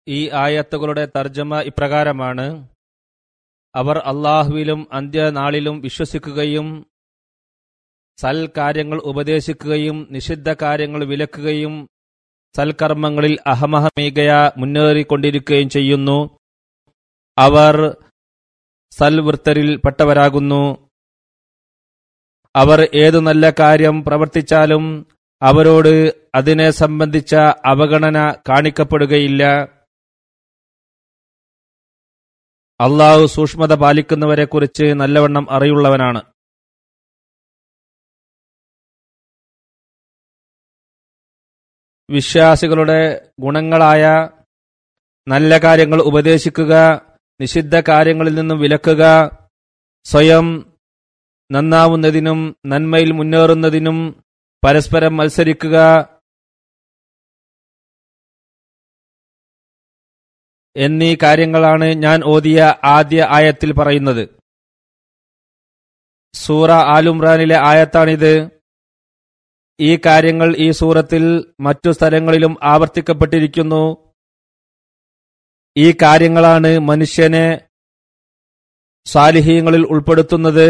ഈ ആയത്തുകളുടെ തർജ്ജമ ഇപ്രകാരമാണ് അവർ അള്ളാഹുവിലും അന്ത്യനാളിലും വിശ്വസിക്കുകയും സൽകാര്യങ്ങൾ ഉപദേശിക്കുകയും നിഷിദ്ധ കാര്യങ്ങൾ വിലക്കുകയും സൽക്കർമ്മങ്ങളിൽ അഹമഹമീകയ മുന്നേറിക്കൊണ്ടിരിക്കുകയും ചെയ്യുന്നു അവർ സൽവൃത്തരിൽ പെട്ടവരാകുന്നു അവർ ഏതു നല്ല കാര്യം പ്രവർത്തിച്ചാലും അവരോട് അതിനെ സംബന്ധിച്ച അവഗണന കാണിക്കപ്പെടുകയില്ല അള്ളാഹു സൂക്ഷ്മത പാലിക്കുന്നവരെക്കുറിച്ച് നല്ലവണ്ണം അറിയുള്ളവനാണ് വിശ്വാസികളുടെ ഗുണങ്ങളായ നല്ല കാര്യങ്ങൾ ഉപദേശിക്കുക നിഷിദ്ധ കാര്യങ്ങളിൽ നിന്നും വിലക്കുക സ്വയം നന്നാവുന്നതിനും നന്മയിൽ മുന്നേറുന്നതിനും പരസ്പരം മത്സരിക്കുക എന്നീ കാര്യങ്ങളാണ് ഞാൻ ഓതിയ ആദ്യ ആയത്തിൽ പറയുന്നത് സൂറ ആലുംറാനിലെ ആയത്താണിത് ഈ കാര്യങ്ങൾ ഈ സൂറത്തിൽ മറ്റു സ്ഥലങ്ങളിലും ആവർത്തിക്കപ്പെട്ടിരിക്കുന്നു ഈ കാര്യങ്ങളാണ് മനുഷ്യനെ സാലിഹീങ്ങളിൽ ഉൾപ്പെടുത്തുന്നത്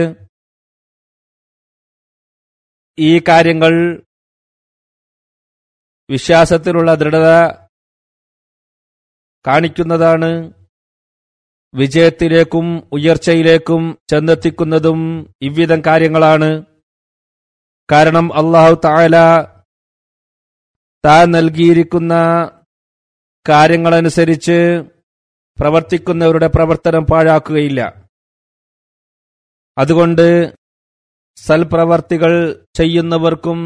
ഈ കാര്യങ്ങൾ വിശ്വാസത്തിലുള്ള ദൃഢത കാണിക്കുന്നതാണ് വിജയത്തിലേക്കും ഉയർച്ചയിലേക്കും ചെന്നെത്തിക്കുന്നതും ഇவ்விധം കാര്യങ്ങളാണ് കാരണം അള്ളാഹു താല താൻ നൽകിയിരിക്കുന്ന കാര്യങ്ങളനുസരിച്ച് പ്രവർത്തിക്കുന്നവരുടെ പ്രവർത്തനം പാഴാക്കുകയില്ല അതുകൊണ്ട് സൽപ്രവർത്തികൾ ചെയ്യുന്നവർക്കും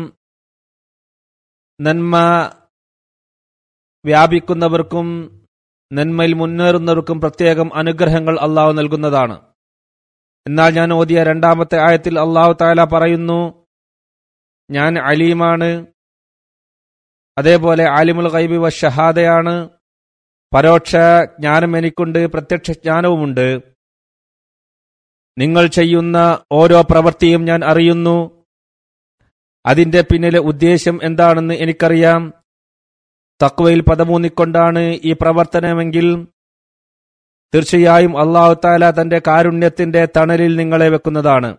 നന്മ വ്യാപിക്കുന്നവർക്കും നന്മയിൽ മുന്നേറുന്നവർക്കും പ്രത്യേകം അനുഗ്രഹങ്ങൾ അള്ളാഹു നൽകുന്നതാണ് എന്നാൽ ഞാൻ ഓതിയ രണ്ടാമത്തെ ആയത്തിൽ അള്ളാഹു താല പറയുന്നു ഞാൻ അലീമാണ് അതേപോലെ ആലിമുൽ ഗൈബി വ ഷഹാദയാണ് പരോക്ഷ ജ്ഞാനം എനിക്കുണ്ട് പ്രത്യക്ഷ ജ്ഞാനവുമുണ്ട് നിങ്ങൾ ചെയ്യുന്ന ഓരോ പ്രവൃത്തിയും ഞാൻ അറിയുന്നു അതിന്റെ പിന്നിലെ ഉദ്ദേശ്യം എന്താണെന്ന് എനിക്കറിയാം തക്വയിൽ പദമൂന്നിക്കൊണ്ടാണ് ഈ പ്രവർത്തനമെങ്കിൽ തീർച്ചയായും അള്ളാഹു താല തന്റെ കാരുണ്യത്തിന്റെ തണലിൽ നിങ്ങളെ വെക്കുന്നതാണ്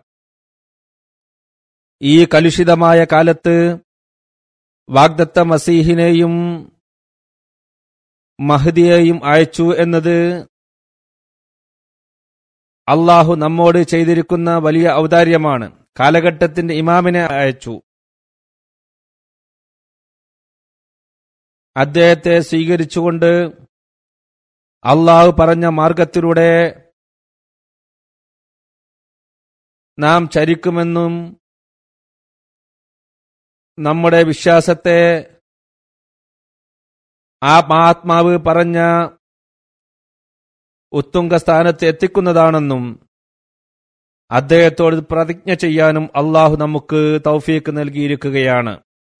ഈ കലുഷിതമായ കാലത്ത് വാഗ്ദത്ത മസീഹിനെയും മഹദിയെയും അയച്ചു എന്നത് അള്ളാഹു നമ്മോട് ചെയ്തിരിക്കുന്ന വലിയ ഔദാര്യമാണ് കാലഘട്ടത്തിന്റെ ഇമാമിനെ അയച്ചു അദ്ദേഹത്തെ സ്വീകരിച്ചുകൊണ്ട് അള്ളാഹു പറഞ്ഞ മാർഗത്തിലൂടെ നാം ചരിക്കുമെന്നും നമ്മുടെ വിശ്വാസത്തെ ആ ആത്മാവ് പറഞ്ഞ ഉത്തുംഗ സ്ഥാനത്ത് എത്തിക്കുന്നതാണെന്നും അദ്ദേഹത്തോട് പ്രതിജ്ഞ ചെയ്യാനും അള്ളാഹു നമുക്ക് തൗഫീക്ക് നൽകിയിരിക്കുകയാണ്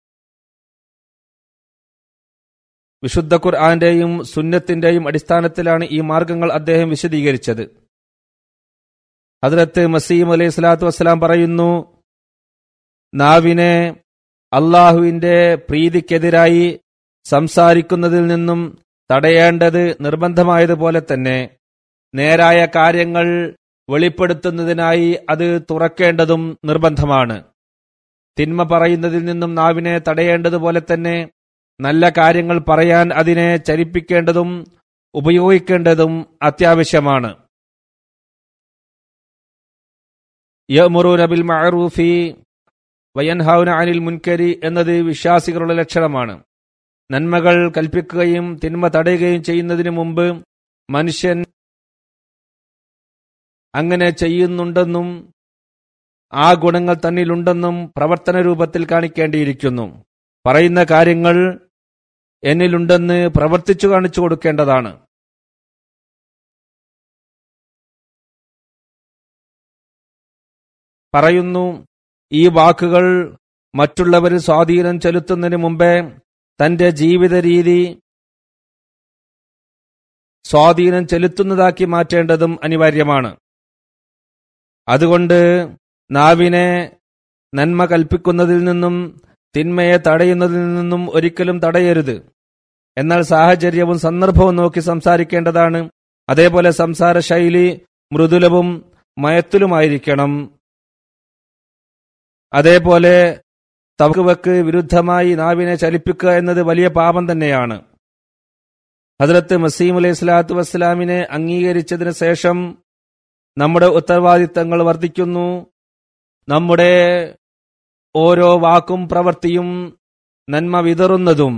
വിശുദ്ധ ഖുർആന്റെയും സുന്നത്തിന്റെയും അടിസ്ഥാനത്തിലാണ് ഈ മാർഗങ്ങൾ അദ്ദേഹം വിശദീകരിച്ചത് ഹദ്രത്ത് മസീം അലൈഹി സ്വലാത്തു വസ്സലാം പറയുന്നു നാവിനെ അള്ളാഹുവിന്റെ പ്രീതിക്കെതിരായി സംസാരിക്കുന്നതിൽ നിന്നും തടയേണ്ടത് നിർബന്ധമായതുപോലെ തന്നെ നേരായ കാര്യങ്ങൾ വെളിപ്പെടുത്തുന്നതിനായി അത് തുറക്കേണ്ടതും നിർബന്ധമാണ് തിന്മ പറയുന്നതിൽ നിന്നും നാവിനെ തടയേണ്ടതുപോലെ തന്നെ നല്ല കാര്യങ്ങൾ പറയാൻ അതിനെ ചലിപ്പിക്കേണ്ടതും ഉപയോഗിക്കേണ്ടതും അത്യാവശ്യമാണ് യമുറൂന ബിൽ മഅറൂഫി വയൻഹൗന അനിൽ മുൻകരി എന്നത് വിശ്വാസികളുടെ ലക്ഷണമാണ് നന്മകൾ കൽപ്പിക്കുകയും തിന്മ തടയുകയും ചെയ്യുന്നതിന് മുമ്പ് മനുഷ്യൻ അങ്ങനെ ചെയ്യുന്നുണ്ടെന്നും ആ ഗുണങ്ങൾ തന്നിലുണ്ടെന്നും പ്രവർത്തന രൂപത്തിൽ കാണിക്കേണ്ടിയിരിക്കുന്നു പറയുന്ന കാര്യങ്ങൾ എന്നിലുണ്ടെന്ന് പ്രവർത്തിച്ചു കാണിച്ചു കൊടുക്കേണ്ടതാണ് പറയുന്നു ഈ വാക്കുകൾ മറ്റുള്ളവരിൽ സ്വാധീനം ചെലുത്തുന്നതിന് മുമ്പേ തന്റെ ജീവിത രീതി സ്വാധീനം ചെലുത്തുന്നതാക്കി മാറ്റേണ്ടതും അനിവാര്യമാണ് അതുകൊണ്ട് നാവിനെ നന്മ കൽപ്പിക്കുന്നതിൽ നിന്നും തിന്മയെ തടയുന്നതിൽ നിന്നും ഒരിക്കലും തടയരുത് എന്നാൽ സാഹചര്യവും സന്ദർഭവും നോക്കി സംസാരിക്കേണ്ടതാണ് അതേപോലെ സംസാര ശൈലി മൃദുലവും മയത്തിലുമായിരിക്കണം അതേപോലെ തവക്ക് വിരുദ്ധമായി നാവിനെ ചലിപ്പിക്കുക എന്നത് വലിയ പാപം തന്നെയാണ് ഹജറത്ത് മസീം അലൈഹി സ്വലാത്തു വസ്സലാമിനെ അംഗീകരിച്ചതിന് ശേഷം നമ്മുടെ ഉത്തരവാദിത്തങ്ങൾ വർദ്ധിക്കുന്നു നമ്മുടെ ഓരോ വാക്കും പ്രവൃത്തിയും നന്മ വിതറുന്നതും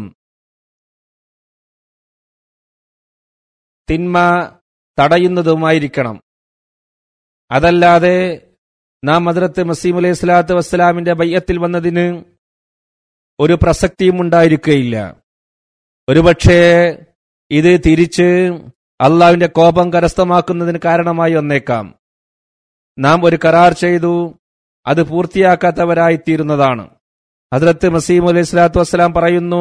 തിന്മ തടയുന്നതുമായിരിക്കണം അതല്ലാതെ നാം ഹദ്രത്ത് മസീം അലൈഹി സ്വലാത്തു വസ്സലാമിന്റെ ബയ്യത്തിൽ വന്നതിന് ഒരു പ്രസക്തിയും ഉണ്ടായിരിക്കുകയില്ല ഒരുപക്ഷേ ഇത് തിരിച്ച് അള്ളാവിന്റെ കോപം കരസ്ഥമാക്കുന്നതിന് കാരണമായി വന്നേക്കാം നാം ഒരു കരാർ ചെയ്തു അത് പൂർത്തിയാക്കാത്തവരായിത്തീരുന്നതാണ് ഹദ്രത്ത് മസീം അലൈഹി സ്വലാത്തു വസ്സലാം പറയുന്നു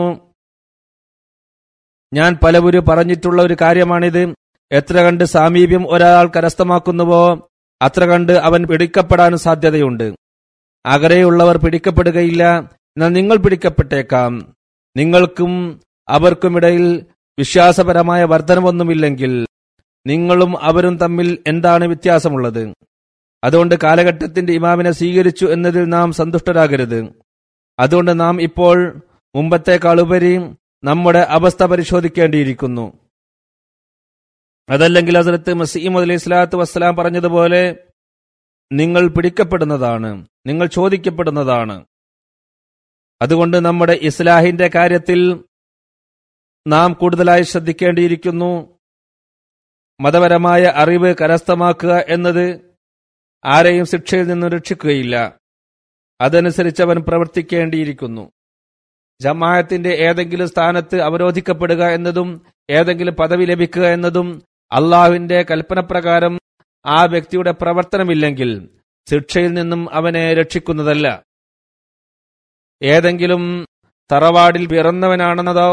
ഞാൻ പലവരും പറഞ്ഞിട്ടുള്ള ഒരു കാര്യമാണിത് എത്ര കണ്ട് സാമീപ്യം ഒരാൾ കരസ്ഥമാക്കുന്നുവോ അത്ര കണ്ട് അവൻ പിടിക്കപ്പെടാനും സാധ്യതയുണ്ട് അകലെയുള്ളവർ പിടിക്കപ്പെടുകയില്ല എന്നാൽ നിങ്ങൾ പിടിക്കപ്പെട്ടേക്കാം നിങ്ങൾക്കും അവർക്കുമിടയിൽ വിശ്വാസപരമായ വർധനവൊന്നുമില്ലെങ്കിൽ നിങ്ങളും അവരും തമ്മിൽ എന്താണ് വ്യത്യാസമുള്ളത് അതുകൊണ്ട് കാലഘട്ടത്തിന്റെ ഇമാമിനെ സ്വീകരിച്ചു എന്നതിൽ നാം സന്തുഷ്ടരാകരുത് അതുകൊണ്ട് നാം ഇപ്പോൾ മുമ്പത്തേക്കാളുപരി നമ്മുടെ അവസ്ഥ പരിശോധിക്കേണ്ടിയിരിക്കുന്നു അതല്ലെങ്കിൽ ഹസരത്ത് മസീം അലൈഹി സ്വലാത്തു വസ്സലാം പറഞ്ഞതുപോലെ നിങ്ങൾ പിടിക്കപ്പെടുന്നതാണ് നിങ്ങൾ ചോദിക്കപ്പെടുന്നതാണ് അതുകൊണ്ട് നമ്മുടെ ഇസ്ലാഹിന്റെ കാര്യത്തിൽ നാം കൂടുതലായി ശ്രദ്ധിക്കേണ്ടിയിരിക്കുന്നു മതപരമായ അറിവ് കരസ്ഥമാക്കുക എന്നത് ആരെയും ശിക്ഷയിൽ നിന്നും രക്ഷിക്കുകയില്ല അതനുസരിച്ച് അവൻ പ്രവർത്തിക്കേണ്ടിയിരിക്കുന്നു ജമാഅത്തിന്റെ ഏതെങ്കിലും സ്ഥാനത്ത് അവരോധിക്കപ്പെടുക എന്നതും ഏതെങ്കിലും പദവി ലഭിക്കുക എന്നതും അള്ളാഹുവിന്റെ കൽപ്പനപ്രകാരം ആ വ്യക്തിയുടെ പ്രവർത്തനമില്ലെങ്കിൽ ശിക്ഷയിൽ നിന്നും അവനെ രക്ഷിക്കുന്നതല്ല ഏതെങ്കിലും തറവാടിൽ പിറന്നവനാണെന്നതോ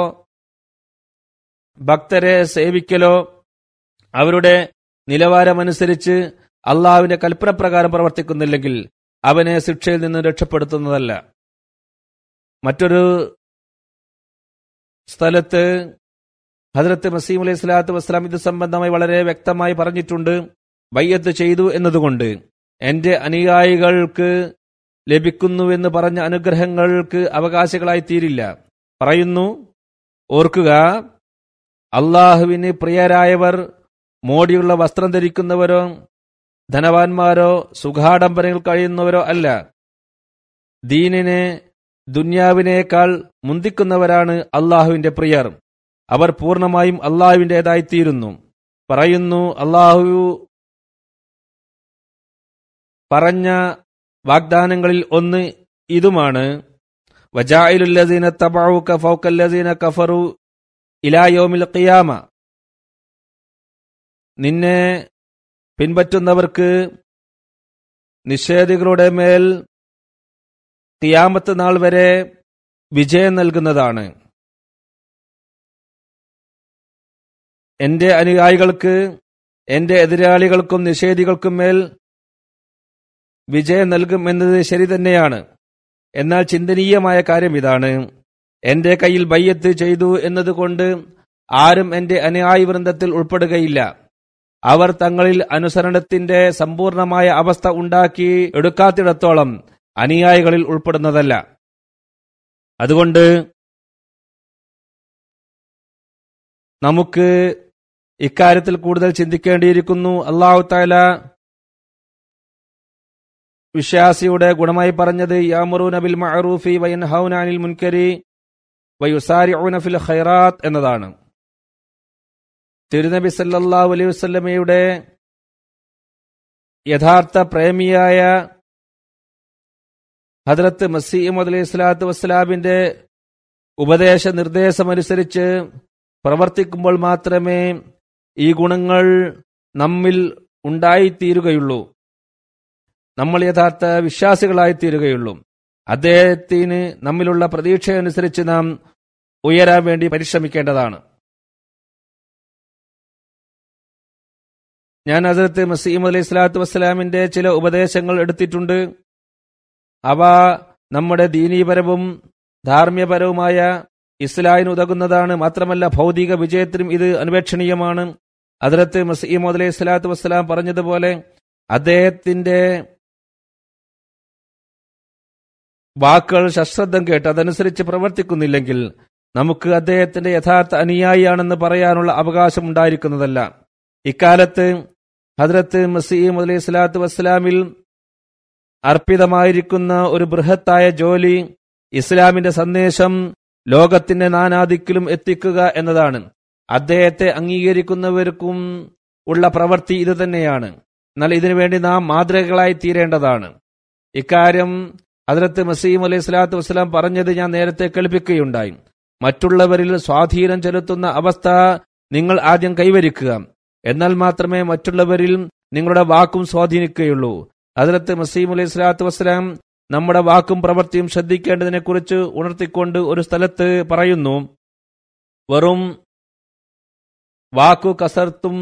ഭക്തരെ സേവിക്കലോ അവരുടെ നിലവാരമനുസരിച്ച് അള്ളാഹുവിന്റെ കൽപ്പനപ്രകാരം പ്രവർത്തിക്കുന്നില്ലെങ്കിൽ അവനെ ശിക്ഷയിൽ നിന്ന് രക്ഷപ്പെടുത്തുന്നതല്ല മറ്റൊരു സ്ഥലത്ത് ഹജറത്ത് മസീം അലൈഹി സ്വലാത്തു വസ്സലാം ഇത് സംബന്ധമായി വളരെ വ്യക്തമായി പറഞ്ഞിട്ടുണ്ട് ബയ്യത്ത് ചെയ്തു എന്നതുകൊണ്ട് എന്റെ അനുയായികൾക്ക് ലഭിക്കുന്നുവെന്ന് പറഞ്ഞ അനുഗ്രഹങ്ങൾക്ക് അവകാശികളായി തീരില്ല പറയുന്നു ഓർക്കുക അള്ളാഹുവിന് പ്രിയരായവർ മോടിയുള്ള വസ്ത്രം ധരിക്കുന്നവരോ ധനവാന്മാരോ സുഖാഡംബരങ്ങൾ കഴിയുന്നവരോ അല്ല ദീനിനെ ദുന്യാവിനേക്കാൾ മുന്തിക്കുന്നവരാണ് അള്ളാഹുവിന്റെ പ്രിയർ അവർ പൂർണ്ണമായും അള്ളാഹുവിൻ്റെതായിത്തീരുന്നു പറയുന്നു അള്ളാഹു പറഞ്ഞ വാഗ്ദാനങ്ങളിൽ ഒന്ന് ഇതുമാണ് വജായിലുല്ലദീന തബഊക ഫൗക്കല്ലദീന കഫറു ഇലായോമിൽ ഖിയാമ നിന്നെ പിൻപറ്റുന്നവർക്ക് നിഷേധികളുടെ മേൽ ഖിയാമത്ത് നാൾ വരെ വിജയം നൽകുന്നതാണ് എന്റെ അനുയായികൾക്ക് എന്റെ എതിരാളികൾക്കും നിഷേധികൾക്കും മേൽ വിജയം നൽകും എന്നത് ശരി തന്നെയാണ് എന്നാൽ ചിന്തനീയമായ കാര്യം ഇതാണ് എന്റെ കയ്യിൽ ബയ്യത്ത് ചെയ്തു എന്നതുകൊണ്ട് ആരും എന്റെ അനുയായി വൃന്ദത്തിൽ ഉൾപ്പെടുകയില്ല അവർ തങ്ങളിൽ അനുസരണത്തിന്റെ സമ്പൂർണമായ അവസ്ഥ ഉണ്ടാക്കി എടുക്കാത്തിടത്തോളം അനുയായികളിൽ ഉൾപ്പെടുന്നതല്ല അതുകൊണ്ട് നമുക്ക് ഇക്കാര്യത്തിൽ കൂടുതൽ ചിന്തിക്കേണ്ടിയിരിക്കുന്നു അള്ളാഹു താല വിശ്വാസിയുടെ ഗുണമായി പറഞ്ഞത് യാമുറൂന ബിൽ മഅറൂഫി വയൻഹൗന അനിൽ മുൻകരി വയുസാരിഊന ഫിൽ ഖൈറാത്ത് എന്നതാണ് തിരുനബി സല്ലല്ലാഹു അലൈഹി വസല്ലമയുടെ യഥാർത്ഥ പ്രേമിയായ ഹദ്രത്ത് മസീമദ് അലൈഹി സ്വലാത്തു വസ്സലാമിന്റെ ഉപദേശ നിർദ്ദേശമനുസരിച്ച് പ്രവർത്തിക്കുമ്പോൾ മാത്രമേ ഈ ഗുണങ്ങൾ നമ്മിൽ ഉണ്ടായിത്തീരുകയുള്ളൂ നമ്മൾ യഥാർത്ഥ വിശ്വാസികളായിത്തീരുകയുള്ളൂ അദ്ദേഹത്തിന് നമ്മിലുള്ള പ്രതീക്ഷയനുസരിച്ച് നാം ഉയരാൻ വേണ്ടി പരിശ്രമിക്കേണ്ടതാണ് ഞാൻ ഹസരത്ത് മസീം അലൈഹി സ്വലാത്തു വസ്സലാമിന്റെ ചില ഉപദേശങ്ങൾ എടുത്തിട്ടുണ്ട് അവ നമ്മുടെ ദീനീപരവും ധാർമ്മ്യപരവുമായ ഇസ്ലാഹിന് ഉതകുന്നതാണ് മാത്രമല്ല ഭൗതിക വിജയത്തിനും ഇത് അനുപേക്ഷണീയമാണ് അതിലത്ത് മസീമോദ് അലൈഹി സ്വലാത്തു വസ്സലാം പറഞ്ഞതുപോലെ അദ്ദേഹത്തിന്റെ വാക്കുകൾ സശ്രദ്ധം കേട്ട് അതനുസരിച്ച് പ്രവർത്തിക്കുന്നില്ലെങ്കിൽ നമുക്ക് അദ്ദേഹത്തിന്റെ യഥാർത്ഥ അനുയായിയാണെന്ന് പറയാനുള്ള അവകാശം ഉണ്ടായിരിക്കുന്നതല്ല ഇക്കാലത്ത് ഹദ്രത്ത് മസീം അലൈഹി സ്വലാത്തു വസ്സലാമിൽ അർപ്പിതമായിരിക്കുന്ന ഒരു ബൃഹത്തായ ജോലി ഇസ്ലാമിന്റെ സന്ദേശം ലോകത്തിന്റെ നാനാദിക്കിലും എത്തിക്കുക എന്നതാണ് അദ്ദേഹത്തെ അംഗീകരിക്കുന്നവർക്കും ഉള്ള പ്രവൃത്തി ഇത് തന്നെയാണ് എന്നാൽ ഇതിനുവേണ്ടി നാം മാതൃകകളായി തീരേണ്ടതാണ് ഇക്കാര്യം ഹദ്രത്ത് മസീം അലൈഹി സ്വലാത്തു വസ്സലാം പറഞ്ഞത് ഞാൻ നേരത്തെ കേൾപ്പിക്കുകയുണ്ടായി മറ്റുള്ളവരിൽ സ്വാധീനം ചെലുത്തുന്ന അവസ്ഥ നിങ്ങൾ ആദ്യം കൈവരിക്കുക എന്നാൽ മാത്രമേ മറ്റുള്ളവരിൽ നിങ്ങളുടെ വാക്കും സ്വാധീനിക്കുകയുള്ളൂ ഹദ്രത്ത് മസീം അലൈഹി സ്വലാത്തു വസ്സലാം നമ്മുടെ വാക്കും പ്രവൃത്തിയും ശ്രദ്ധിക്കേണ്ടതിനെക്കുറിച്ച് ഉണർത്തിക്കൊണ്ട് ഒരു സ്ഥലത്ത് പറയുന്നു വെറും വാക്കു കസർത്തും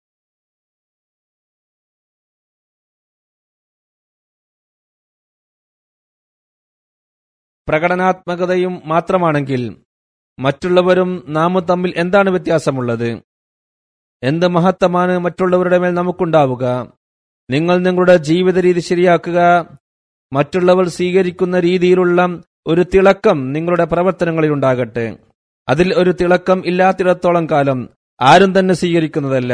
പ്രകടനാത്മകതയും മാത്രമാണെങ്കിൽ മറ്റുള്ളവരും നാമും തമ്മിൽ എന്താണ് വ്യത്യാസമുള്ളത് എന്ത് മഹത്വമാണ് മറ്റുള്ളവരുടെ മേൽ നമുക്കുണ്ടാവുക നിങ്ങൾ നിങ്ങളുടെ ജീവിത രീതി ശരിയാക്കുക മറ്റുള്ളവർ സ്വീകരിക്കുന്ന രീതിയിലുള്ള ഒരു തിളക്കം നിങ്ങളുടെ പ്രവർത്തനങ്ങളിൽ ഉണ്ടാകട്ടെ അതിൽ ഒരു തിളക്കം ഇല്ലാത്തിടത്തോളം കാലം ആരും തന്നെ സ്വീകരിക്കുന്നതല്ല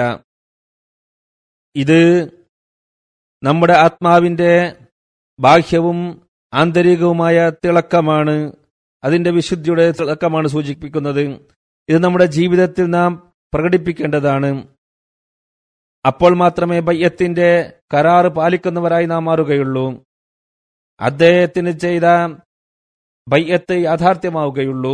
ഇത് നമ്മുടെ ആത്മാവിന്റെ ബാഹ്യവും ആന്തരികവുമായ തിളക്കമാണ് അതിന്റെ വിശുദ്ധിയുടെ തിളക്കമാണ് സൂചിപ്പിക്കുന്നത് ഇത് നമ്മുടെ ജീവിതത്തിൽ നാം പ്രകടിപ്പിക്കേണ്ടതാണ് അപ്പോൾ മാത്രമേ ബയ്യത്തിന്റെ കരാറ് പാലിക്കുന്നവരായി നാം മാറുകയുള്ളൂ അദ്ദേഹത്തിന് ചെയ്ത ബയ്യത്ത് യാഥാർത്ഥ്യമാവുകയുള്ളൂ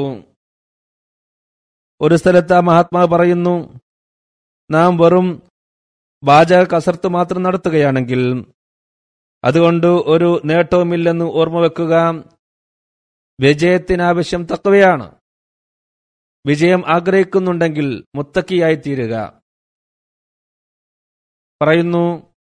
ഒരു സ്ഥലത്ത് ആ മഹാത്മാവ് പറയുന്നു നാം വെറും വാചക കസർത്ത് മാത്രം നടത്തുകയാണെങ്കിൽ അതുകൊണ്ട് ഒരു നേട്ടവുമില്ലെന്ന് ഓർമ്മ വെക്കുക വിജയത്തിനാവശ്യം തക്കവയാണ് വിജയം ആഗ്രഹിക്കുന്നുണ്ടെങ്കിൽ മുത്തക്കിയായി തീരുക പറയുന്നു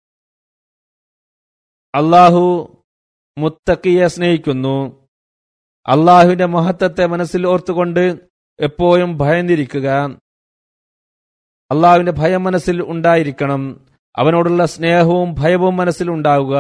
അള്ളാഹു മുത്തക്കിയെ സ്നേഹിക്കുന്നു അള്ളാഹുവിന്റെ മഹത്വത്തെ മനസ്സിൽ ഓർത്തുകൊണ്ട് എപ്പോഴും ഭയന്നിരിക്കുക അള്ളാഹുവിന്റെ ഭയം മനസ്സിൽ ഉണ്ടായിരിക്കണം അവനോടുള്ള സ്നേഹവും ഭയവും മനസ്സിൽ ഉണ്ടാവുക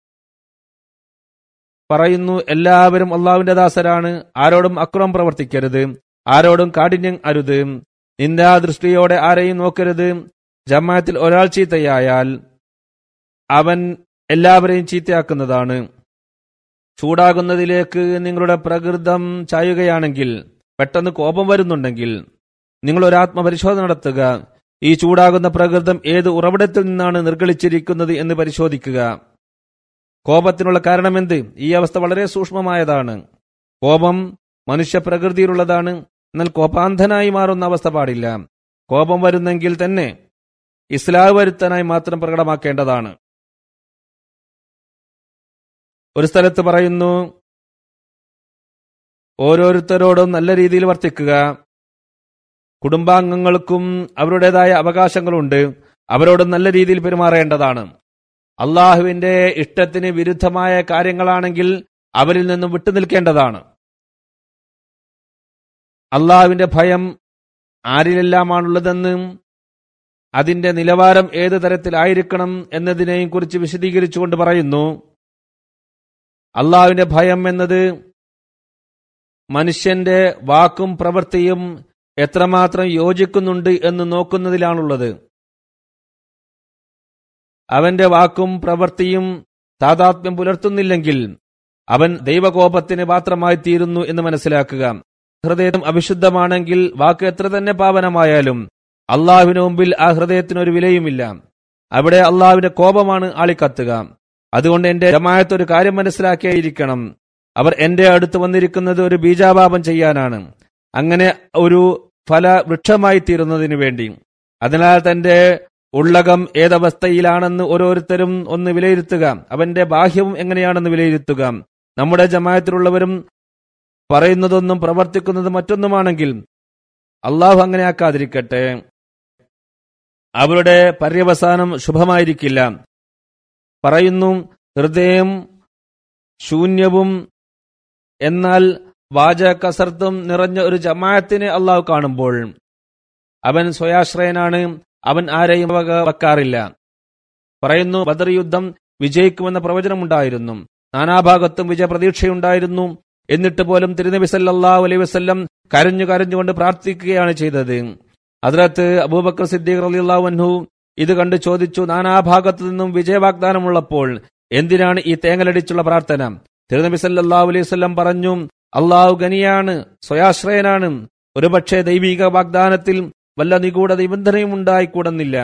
പറയുന്നു എല്ലാവരും അള്ളാഹുവിന്റെ ദാസരാണ് ആരോടും അക്രമം പ്രവർത്തിക്കരുത് ആരോടും കാഠിന്യം അരുത് നിന്ദാദൃഷ്ടിയോടെ ആരെയും നോക്കരുത് ജമാഅത്തിൽ ഒരാൾ ചീത്തയായാൽ അവൻ എല്ലാവരെയും ചീത്തയാക്കുന്നതാണ് ചൂടാകുന്നതിലേക്ക് നിങ്ങളുടെ പ്രകൃതം ചായുകയാണെങ്കിൽ പെട്ടെന്ന് കോപം വരുന്നുണ്ടെങ്കിൽ നിങ്ങൾ ഒരു ആത്മപരിശോധന നടത്തുക ഈ ചൂടാകുന്ന പ്രകൃതം ഏത് ഉറവിടത്തിൽ നിന്നാണ് നിർഗളിച്ചിരിക്കുന്നത് എന്ന് പരിശോധിക്കുക കോപത്തിനുള്ള കാരണമെന്ത് ഈ അവസ്ഥ വളരെ സൂക്ഷ്മമായതാണ് കോപം മനുഷ്യ പ്രകൃതിയിലുള്ളതാണ് എന്നാൽ കോപാന്ധനായി മാറുന്ന അവസ്ഥ പാടില്ല കോപം വരുന്നെങ്കിൽ തന്നെ ഇസ്ലാം വരുത്താനായി മാത്രം പ്രകടമാക്കേണ്ടതാണ് ഒരു സ്ഥലത്ത് പറയുന്നു ഓരോരുത്തരോടും നല്ല രീതിയിൽ വർത്തിക്കുക കുടുംബാംഗങ്ങൾക്കും അവരുടേതായ അവകാശങ്ങളുണ്ട് അവരോട് നല്ല രീതിയിൽ പെരുമാറേണ്ടതാണ് അള്ളാഹുവിന്റെ ഇഷ്ടത്തിന് വിരുദ്ധമായ കാര്യങ്ങളാണെങ്കിൽ അവരിൽ നിന്നും വിട്ടുനിൽക്കേണ്ടതാണ് അള്ളാഹുവിന്റെ ഭയം ആരിലെല്ലാമാണുള്ളതെന്നും അതിന്റെ നിലവാരം ഏത് തരത്തിലായിരിക്കണം എന്നതിനെയും കുറിച്ച് വിശദീകരിച്ചുകൊണ്ട് പറയുന്നു അള്ളാഹുവിന്റെ ഭയം എന്നത് മനുഷ്യന്റെ വാക്കും പ്രവൃത്തിയും എത്രമാത്രം യോജിക്കുന്നുണ്ട് എന്ന് നോക്കുന്നതിലാണുള്ളത് അവന്റെ വാക്കും പ്രവൃത്തിയും താതാത്മ്യം പുലർത്തുന്നില്ലെങ്കിൽ അവൻ ദൈവകോപത്തിന് പാത്രമായി തീരുന്നു എന്ന് മനസ്സിലാക്കുക ഹൃദയം അവിശുദ്ധമാണെങ്കിൽ വാക്ക് എത്ര തന്നെ പാവനമായാലും അള്ളാഹുവിന് മുമ്പിൽ ആ ഹൃദയത്തിന് ഒരു വിലയുമില്ല അവിടെ അള്ളാഹുവിന്റെ കോപമാണ് ആളിക്കത്തുക അതുകൊണ്ട് എന്റെ ജമായത്ത് ഒരു കാര്യം മനസ്സിലാക്കിയിരിക്കണം അവർ എന്റെ അടുത്ത് വന്നിരിക്കുന്നത് ഒരു ബീജാപാപം ചെയ്യാനാണ് അങ്ങനെ ഒരു ഫല വൃക്ഷമായി തീരുന്നതിനു വേണ്ടി അതിനാൽ തന്റെ ഉള്ളകം ഏതവസ്ഥയിലാണെന്ന് ഓരോരുത്തരും ഒന്ന് വിലയിരുത്തുക അവന്റെ ബാഹ്യവും എങ്ങനെയാണെന്ന് വിലയിരുത്തുക നമ്മുടെ ജമായത്തിലുള്ളവരും പറയുന്നതൊന്നും പ്രവർത്തിക്കുന്നത് മറ്റൊന്നുമാണെങ്കിൽ അള്ളാഹു അങ്ങനെ ആക്കാതിരിക്കട്ടെ അവരുടെ പര്യവസാനം ശുഭമായിരിക്കില്ല പറയുന്നു ഹൃദയം ശൂന്യവും എന്നാൽ വാച കസർത്തും നിറഞ്ഞ ഒരു ജമാഅത്തിനെ അള്ളാഹു കാണുമ്പോൾ അവൻ സ്വയാശ്രയനാണ് അവൻ ആരെയും വക വെക്കാറില്ല പറയുന്നു ബദർ യുദ്ധം വിജയിക്കുമെന്ന പ്രവചനമുണ്ടായിരുന്നു നാനാഭാഗത്തും വിജയപ്രതീക്ഷയുണ്ടായിരുന്നു എന്നിട്ട് പോലും തിരുനബി സല്ലല്ലാഹു അലൈഹി വസല്ലം കരഞ്ഞു കരഞ്ഞുകൊണ്ട് പ്രാർത്ഥിക്കുകയാണ് ചെയ്തത് അതിലത്ത് അബൂബക്കർ സിദ്ദീഖ് റളിയല്ലാഹു അൻഹു ഇത് കണ്ട് ചോദിച്ചു നാനാഭാഗത്തു നിന്നും വിജയവാഗ്ദാനമുള്ളപ്പോൾ എന്തിനാണ് ഈ തേങ്ങലടിച്ചുള്ള പ്രാർത്ഥന തിരുനബി സല്ലല്ലാഹു അലൈഹി വസല്ലം പറഞ്ഞു അള്ളാഹു ഗനിയാണ് സ്വയാശ്രയനാണ് ഒരുപക്ഷെ ദൈവിക വാഗ്ദാനത്തിൽ വല്ല നിഗൂഢ നിബന്ധനയും ഉണ്ടായിക്കൂടുന്നില്ല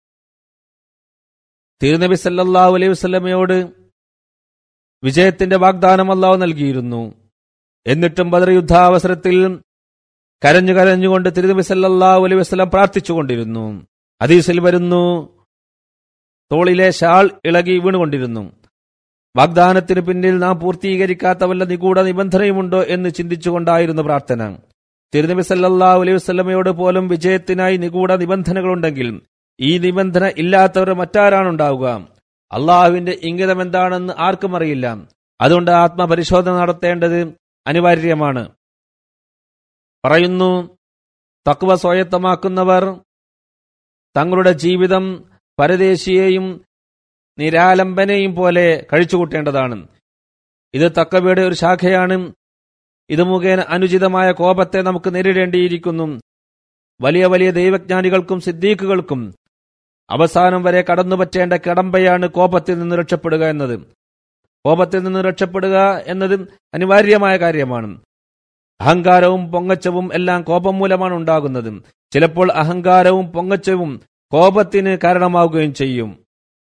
തിരുനബി സല്ലല്ലാഹു അലൈഹി വസല്ലമയോട് വിജയത്തിന്റെ വാഗ്ദാനം അള്ളാഹു നൽകിയിരുന്നു എന്നിട്ടും ബദർ യുദ്ധാവസരത്തിൽ കരഞ്ഞു കരഞ്ഞുകൊണ്ട് തിരുനബി സല്ലല്ലാഹു അലൈഹി വസല്ലം പ്രാർത്ഥിച്ചുകൊണ്ടിരുന്നു ഹദീസിൽ വരുന്നു തോളിലെ ഷാൾ ഇളകി വീണുകൊണ്ടിരുന്നു വാഗ്ദാനത്തിന് പിന്നിൽ നാം പൂർത്തീകരിക്കാത്ത വല്ല നിഗൂഢ നിബന്ധനയുമുണ്ടോ എന്ന് ചിന്തിച്ചുകൊണ്ടായിരുന്നു പ്രാർത്ഥന തിരുനബി സല്ലല്ലാഹു അലൈഹി വസല്ലമയോട് പോലും വിജയത്തിനായി നിഗൂഢ നിബന്ധനകളുണ്ടെങ്കിൽ ഈ നിബന്ധന ഇല്ലാത്തവർ മറ്റാരാണുണ്ടാവുക അള്ളാഹുവിന്റെ ഇംഗിതം എന്താണെന്ന് ആർക്കും അറിയില്ല അതുകൊണ്ട് ആത്മപരിശോധന നടത്തേണ്ടത് അനിവാര്യമാണ് പറയുന്നു തക്വ സ്വായത്തമാക്കുന്നവർ തങ്ങളുടെ ജീവിതം പരദേശിയെയും നിരാലംബനെയും പോലെ കഴിച്ചുകൂട്ടേണ്ടതാണ് ഇത് തക്കവയുടെ ഒരു ശാഖയാണ് ഇത് മുഖേന അനുചിതമായ കോപത്തെ നമുക്ക് നേരിടേണ്ടിയിരിക്കുന്നു വലിയ വലിയ ദൈവജ്ഞാനികൾക്കും സിദ്ദീഖുകൾക്കും അവസാനം വരെ കടന്നുപറ്റേണ്ട കടമ്പയാണ് കോപത്തിൽ നിന്ന് രക്ഷപ്പെടുക എന്നത് കോപത്തിൽ നിന്ന് രക്ഷപ്പെടുക എന്നത് അനിവാര്യമായ കാര്യമാണ് അഹങ്കാരവും പൊങ്ങച്ചവും എല്ലാം കോപം മൂലമാണ് ഉണ്ടാകുന്നത് ചിലപ്പോൾ അഹങ്കാരവും പൊങ്ങച്ചവും കോപത്തിന് കാരണമാവുകയും ചെയ്യും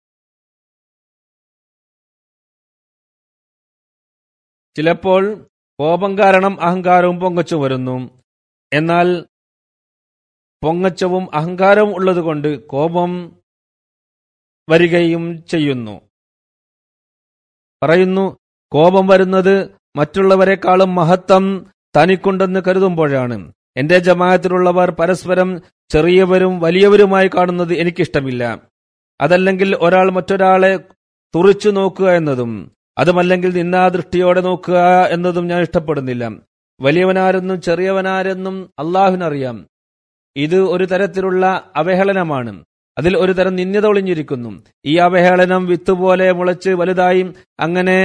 ചിലപ്പോൾ കോപം കാരണം അഹങ്കാരവും പൊങ്ങച്ചും വരുന്നു എന്നാൽ പൊങ്ങച്ചവും അഹങ്കാരവും ഉള്ളതുകൊണ്ട് കോപം വരികയും ചെയ്യുന്നു പറയുന്നു കോപം വരുന്നത് മറ്റുള്ളവരെക്കാളും മഹത്വം തനിക്കുണ്ടെന്ന് കരുതുമ്പോഴാണ് എന്റെ ജമാഅത്തിലുള്ളവർ പരസ്പരം ചെറിയവരും വലിയവരുമായി കാണുന്നത് എനിക്കിഷ്ടമില്ല അതല്ലെങ്കിൽ ഒരാൾ മറ്റൊരാളെ തുറിച്ചു നോക്കുക എന്നതും അതുമല്ലെങ്കിൽ നിന്നാദൃഷ്ടിയോടെ നോക്കുക എന്നതും ഞാൻ ഇഷ്ടപ്പെടുന്നില്ല വലിയവനാരെന്നും ചെറിയവനാരെന്നും അള്ളാഹുവിനറിയാം ഇത് ഒരു തരത്തിലുള്ള അവഹേളനമാണ് അതിൽ ഒരു തരം നിന്യത ഒളിഞ്ഞിരിക്കുന്നു ഈ അവഹേളനം വിത്തുപോലെ മുളച്ച് വലുതായി അങ്ങനെ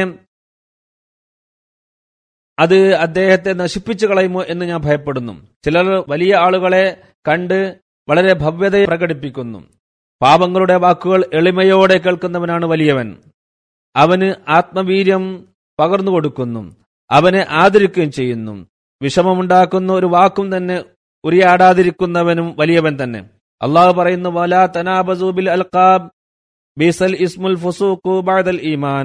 അത് അദ്ദേഹത്തെ നശിപ്പിച്ചു കളയുമോ എന്ന് ഞാൻ ഭയപ്പെടുന്നു ചിലർ വലിയ ആളുകളെ കണ്ട് വളരെ ഭവ്യതയെ പ്രകടിപ്പിക്കുന്നു പാപങ്ങളുടെ വാക്കുകൾ എളിമയോടെ കേൾക്കുന്നവനാണ് വലിയവൻ അവന് ആത്മവീര്യം പകർന്നു കൊടുക്കുന്നു അവനെ ആദരിക്കുകയും ചെയ്യുന്നു വിഷമമുണ്ടാക്കുന്ന ഒരു വാക്കും തന്നെ ഉരിയാടാതിരിക്കുന്നവനും വലിയവൻ തന്നെ അള്ളാഹു പറയുന്നു വലാ തനാബസൂബിൽ അൽഖാബ് ബീസൽ ഇസ്മുൽ ഫുസൂഖു ബഅദൽ ഈമാൻ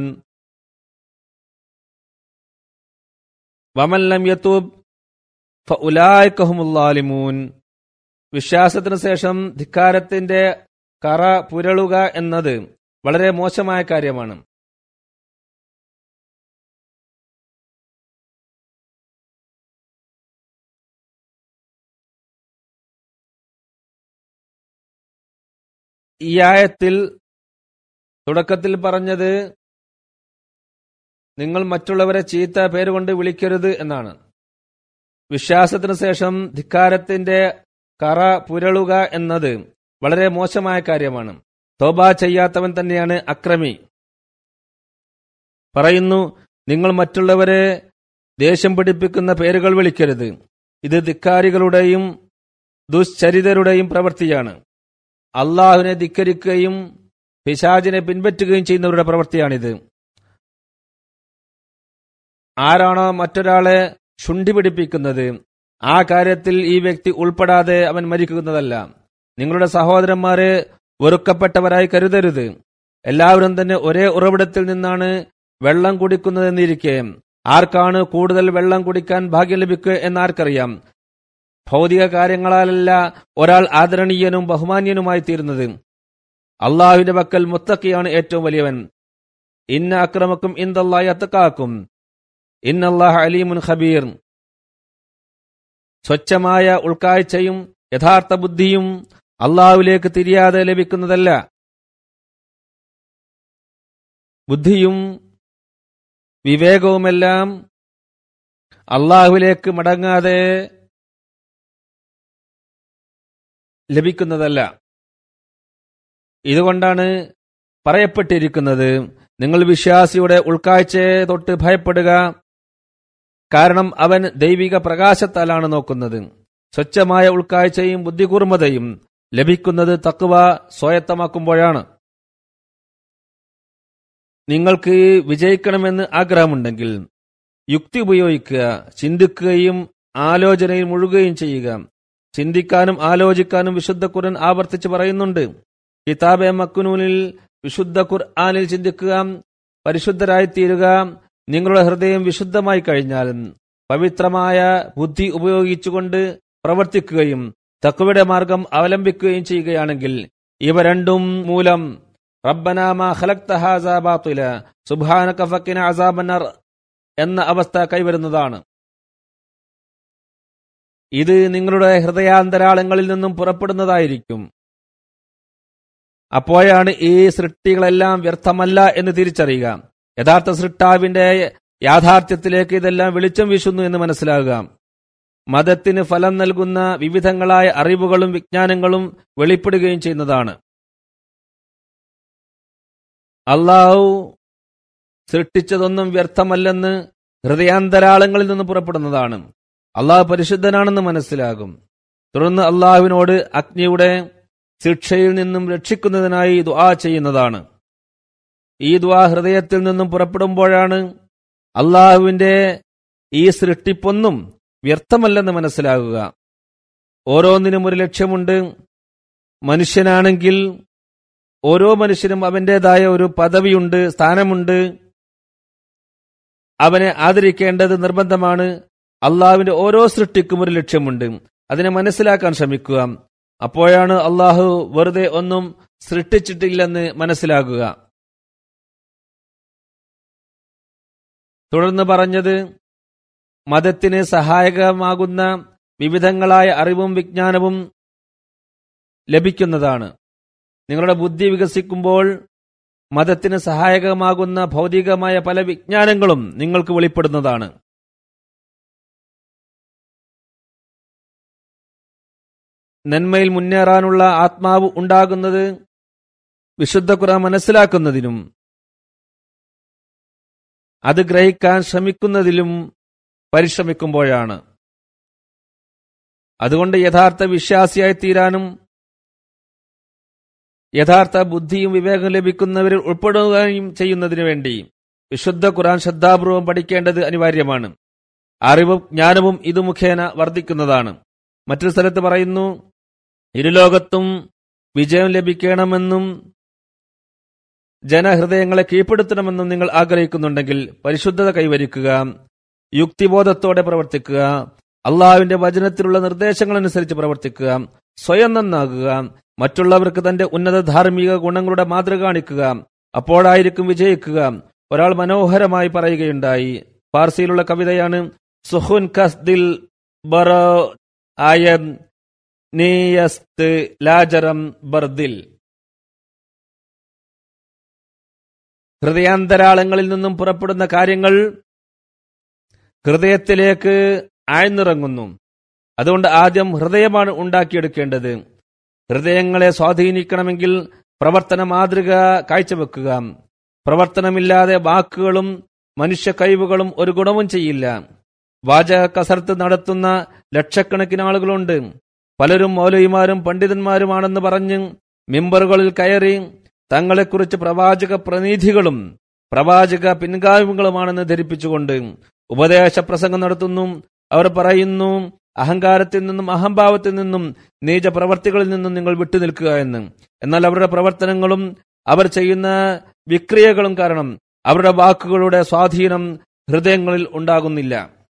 വമല്ലം യത്തൂബ് ഫഉലായിക്കഹുമുല്ലാലിമൂൻ വിശ്വാസത്തിന് ശേഷം ധിക്കാരത്തിന്റെ കറ പുരളുക എന്നത് വളരെ മോശമായ കാര്യമാണ് ഈ ആയത്തിൽ തുടക്കത്തിൽ പറഞ്ഞത് നിങ്ങൾ മറ്റുള്ളവരെ ചീത്ത പേരുകൊണ്ട് വിളിക്കരുത് എന്നാണ് വിശ്വാസത്തിന് ശേഷം ധിക്കാരത്തിന്റെ കറ പുരളുക എന്നത് വളരെ മോശമായ കാര്യമാണ് തോബ ചെയ്യാത്തവൻ തന്നെയാണ് അക്രമി പറയുന്നു നിങ്ങൾ മറ്റുള്ളവരെ ദേഷ്യം പിടിപ്പിക്കുന്ന പേരുകൾ വിളിക്കരുത് ഇത് ധിക്കാരികളുടെയും ദുശ്ചരിതരുടെയും പ്രവൃത്തിയാണ് അള്ളാഹുവിനെ ധിക്കരിക്കുകയും പിശാചിനെ പിൻപറ്റുകയും ചെയ്യുന്നവരുടെ പ്രവൃത്തിയാണിത് ആരാണോ മറ്റൊരാളെ ശുണ്ഠി പിടിപ്പിക്കുന്നത് ആ കാര്യത്തിൽ ഈ വ്യക്തി ഉൾപ്പെടാതെ അവൻ മരിക്കുന്നതല്ല നിങ്ങളുടെ സഹോദരന്മാരെ വെറുക്കപ്പെട്ടവരായി കരുതരുത് എല്ലാവരും തന്നെ ഒരേ ഉറവിടത്തിൽ നിന്നാണ് വെള്ളം കുടിക്കുന്നതെന്നിരിക്കെ ആർക്കാണ് കൂടുതൽ വെള്ളം കുടിക്കാൻ ഭാഗ്യം ലഭിക്കുക എന്നാർക്കറിയാം ഭൗതിക കാര്യങ്ങളാലല്ല ഒരാൾ ആദരണീയനും ബഹുമാന്യനുമായി തീരുന്നത് അള്ളാഹുവിന്റെ പക്കൽ മുത്തക്കിയാണ് ഏറ്റവും വലിയവൻ ഇന്ന അക്രമക്കും ഇന്ദല്ലാഹി അത്തക്കാക്കും ഇന്നല്ലാഹ് അലീമുൻ ഖബീർ സ്വച്ഛമായ ഉൾക്കാഴ്ചയും യഥാർത്ഥ ബുദ്ധിയും അള്ളാഹുവിലേക്ക് തിരിയാതെ ലഭിക്കുന്നതല്ല ബുദ്ധിയും വിവേകവുമെല്ലാം അള്ളാഹുവിലേക്ക് മടങ്ങാതെ ലഭിക്കുന്നതല്ല ഇതുകൊണ്ടാണ് പറയപ്പെട്ടിരിക്കുന്നത് നിങ്ങൾ വിശ്വാസിയുടെ ഉൾക്കാഴ്ചയെ തൊട്ട് ഭയപ്പെടുക കാരണം അവൻ ദൈവിക പ്രകാശത്താലാണ് നോക്കുന്നത് സ്വച്ഛമായ ഉൾക്കാഴ്ചയും ബുദ്ധികൂർമ്മതയും ലഭിക്കുന്നത് തക്കുവ സ്വായത്തമാക്കുമ്പോഴാണ് നിങ്ങൾക്ക് വിജയിക്കണമെന്ന് ആഗ്രഹമുണ്ടെങ്കിൽ യുക്തി ഉപയോഗിക്കുക ചിന്തിക്കുകയും ആലോചനയിൽ മുഴുകുകയും ചെയ്യുക ചിന്തിക്കാനും ആലോചിക്കാനും വിശുദ്ധ ഖുർആൻ ആവർത്തിച്ച് പറയുന്നുണ്ട് കിതാബെ മക്കുനൂനിൽ വിശുദ്ധ ഖുർആാനിൽ ചിന്തിക്കുക പരിശുദ്ധരായിത്തീരുക നിങ്ങളുടെ ഹൃദയം വിശുദ്ധമായി കഴിഞ്ഞാൽ പവിത്രമായ ബുദ്ധി ഉപയോഗിച്ചുകൊണ്ട് പ്രവർത്തിക്കുകയും തക്കുവയുടെ മാർഗം അവലംബിക്കുകയും ചെയ്യുകയാണെങ്കിൽ ഇവ രണ്ടും മൂലം റബ്ബനാമ ഖലക്തഹാസാബാത്തുല സുബാനക ഫക്കിന അസാബന്നർ എന്ന അവസ്ഥ കൈവരുന്നതാണ് ഇത് നിങ്ങളുടെ ഹൃദയാന്തരാളങ്ങളിൽ നിന്നും പുറപ്പെടുന്നതായിരിക്കും അപ്പോഴാണ് ഈ സൃഷ്ടികളെല്ലാം വ്യർത്ഥമല്ല എന്ന് തിരിച്ചറിയുക യഥാർത്ഥ സൃഷ്ടാവിന്റെ യാഥാർത്ഥ്യത്തിലേക്ക് ഇതെല്ലാം വെളിച്ചം വീശുന്നു എന്ന് മനസ്സിലാകുക മതത്തിന് ഫലം നൽകുന്ന വിവിധങ്ങളായ അറിവുകളും വിജ്ഞാനങ്ങളും വെളിപ്പെടുകയും ചെയ്യുന്നതാണ് അള്ളാഹു സൃഷ്ടിച്ചതൊന്നും വ്യർത്ഥമല്ലെന്ന് ഹൃദയാന്തരാളങ്ങളിൽ നിന്ന് പുറപ്പെടുന്നതാണ് അള്ളാഹു പരിശുദ്ധനാണെന്ന് മനസ്സിലാകും തുടർന്ന് അള്ളാഹുവിനോട് അഗ്നിയുടെ ശിക്ഷയിൽ നിന്നും രക്ഷിക്കുന്നതിനായി ദുആ ചെയ്യുന്നതാണ് ഈ ദുആ ഹൃദയത്തിൽ നിന്നും പുറപ്പെടുമ്പോഴാണ് അള്ളാഹുവിന്റെ ഈ സൃഷ്ടിപ്പൊന്നും വ്യർത്ഥമല്ലെന്ന് മനസ്സിലാകുക ഓരോന്നിനും ഒരു ലക്ഷ്യമുണ്ട് മനുഷ്യനാണെങ്കിൽ ഓരോ മനുഷ്യനും അവന്റേതായ ഒരു പദവിയുണ്ട് സ്ഥാനമുണ്ട് അവനെ ആദരിക്കേണ്ടത് നിർബന്ധമാണ് അള്ളാഹുവിന്റെ ഓരോ സൃഷ്ടിക്കും ഒരു ലക്ഷ്യമുണ്ട് അതിനെ മനസ്സിലാക്കാൻ ശ്രമിക്കുക അപ്പോഴാണ് അള്ളാഹു വെറുതെ ഒന്നും സൃഷ്ടിച്ചിട്ടില്ലെന്ന് മനസ്സിലാകുക തുടർന്ന് പറഞ്ഞത് മതത്തിന് സഹായകമാകുന്ന വിവിധങ്ങളായ അറിവും വിജ്ഞാനവും ലഭിക്കുന്നതാണ് നിങ്ങളുടെ ബുദ്ധി വികസിക്കുമ്പോൾ മതത്തിന് സഹായകമാകുന്ന ഭൗതികമായ പല വിജ്ഞാനങ്ങളും നിങ്ങൾക്ക് വെളിപ്പെടുന്നതാണ് നന്മയിൽ മുന്നേറാനുള്ള ആത്മാവ് ഉണ്ടാകുന്നത് വിശുദ്ധ ഖുർആൻ മനസ്സിലാക്കുന്നതിനും അത് ഗ്രഹിക്കാൻ ശ്രമിക്കുന്നതിലും പരിശ്രമിക്കുമ്പോഴാണ് അതുകൊണ്ട് യഥാർത്ഥ വിശ്വാസിയായി തീരാനും യഥാർത്ഥ ബുദ്ധിയും വിവേകം ലഭിക്കുന്നവരിൽ ഉൾപ്പെടുകയും ചെയ്യുന്നതിനു വേണ്ടി വിശുദ്ധ ഖുർആൻ ശ്രദ്ധാപൂർവം പഠിക്കേണ്ടത് അനിവാര്യമാണ് അറിവും ജ്ഞാനവും ഇത് മുഖേന വർദ്ധിക്കുന്നതാണ് മറ്റൊരു സ്ഥലത്ത് പറയുന്നു ഇരുലോകത്തും വിജയം ലഭിക്കണമെന്നും ജനഹൃദയങ്ങളെ കീഴ്പ്പെടുത്തണമെന്നും നിങ്ങൾ ആഗ്രഹിക്കുന്നുണ്ടെങ്കിൽ പരിശുദ്ധത കൈവരിക്കുക യുക്തിബോധത്തോടെ പ്രവർത്തിക്കുക അള്ളാഹുവിന്റെ വചനത്തിലുള്ള നിർദ്ദേശങ്ങളനുസരിച്ച് പ്രവർത്തിക്കുക സ്വയം നന്നാകുക മറ്റുള്ളവർക്ക് തന്റെ ഉന്നത ധാർമ്മിക ഗുണങ്ങളുടെ മാതൃക കാണിക്കുക അപ്പോഴായിരിക്കും വിജയിക്കുക ഒരാൾ മനോഹരമായി പറയുകയുണ്ടായി പാർസിയിലുള്ള കവിതയാണ് സുഹുൻ കസ്ദിൽ ബറ ആയ നീയസ്ത് ലാജറം ബർദിൽ ഹൃദയാന്തരാളങ്ങളിൽ നിന്നും പുറപ്പെടുന്ന കാര്യങ്ങൾ ഹൃദയത്തിലേക്ക് ആഴ്ന്നിറങ്ങുന്നു അതുകൊണ്ട് ആദ്യം ഹൃദയമാണ് ഉണ്ടാക്കിയെടുക്കേണ്ടത് ഹൃദയങ്ങളെ സ്വാധീനിക്കണമെങ്കിൽ പ്രവർത്തന മാതൃക കാഴ്ചവെക്കുക പ്രവർത്തനമില്ലാതെ വാക്കുകളും മനുഷ്യ കഴിവുകളും ഒരു ഗുണവും ചെയ്യില്ല വാചക കസർത്ത് നടത്തുന്ന ലക്ഷക്കണക്കിന് ആളുകളുണ്ട് പലരും മൗലവിമാരും പണ്ഡിതന്മാരുമാണെന്ന് പറഞ്ഞ് മിമ്പറുകളിൽ കയറി തങ്ങളെക്കുറിച്ച് പ്രവാചക പ്രതിനിധികളും പ്രവാചക പിൻഗാമികളുമാണെന്ന് ധരിപ്പിച്ചുകൊണ്ട് ഉപദേശ പ്രസംഗം നടത്തുന്നു അവർ പറയുന്നു അഹങ്കാരത്തിൽ നിന്നും അഹംഭാവത്തിൽ നിന്നും നീച പ്രവർത്തികളിൽ നിന്നും നിങ്ങൾ വിട്ടുനിൽക്കുക എന്ന് എന്നാൽ അവരുടെ പ്രവർത്തനങ്ങളും അവർ ചെയ്യുന്ന വിക്രിയകളും കാരണം അവരുടെ വാക്കുകളുടെ സ്വാധീനം ഹൃദയങ്ങളിൽ ഉണ്ടാകുന്നില്ല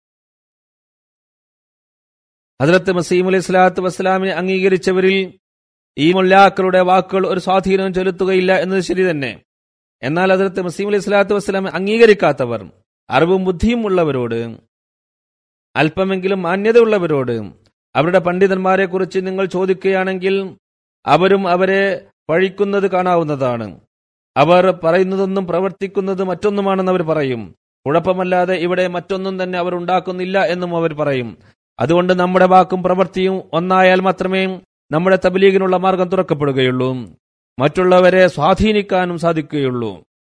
ഹജറത്ത് മസീം അലൈഹി സ്വലാത്തു വസ്സലാമിനെ അംഗീകരിച്ചവരിൽ ഈ മുല്ലാക്കളുടെ വാക്കുകൾ ഒരു സ്വാധീനവും ചെലുത്തുകയില്ല എന്നത് ശരി തന്നെ എന്നാൽ ഹജറത്ത് മസീം അലൈഹി സ്വലാത്തു വസ്സലാമെ അംഗീകരിക്കാത്തവർ അറിവും ബുദ്ധിയും ഉള്ളവരോട് അല്പമെങ്കിലും മാന്യതയുള്ളവരോട് അവരുടെ പണ്ഡിതന്മാരെ കുറിച്ച് നിങ്ങൾ ചോദിക്കുകയാണെങ്കിൽ അവരും അവരെ പഴിക്കുന്നത് കാണാവുന്നതാണ് അവർ പറയുന്നതൊന്നും പ്രവർത്തിക്കുന്നത് മറ്റൊന്നുമാണെന്ന് അവർ പറയും കുഴപ്പമല്ലാതെ ഇവിടെ മറ്റൊന്നും തന്നെ അവർ ഉണ്ടാക്കുന്നില്ല എന്നും അവർ പറയും അതുകൊണ്ട് നമ്മുടെ വാക്കും പ്രവൃത്തിയും ഒന്നായാൽ മാത്രമേ നമ്മുടെ തബലീഗിനുള്ള മാർഗം തുറക്കപ്പെടുകയുള്ളൂ മറ്റുള്ളവരെ സ്വാധീനിക്കാനും സാധിക്കുകയുള്ളൂ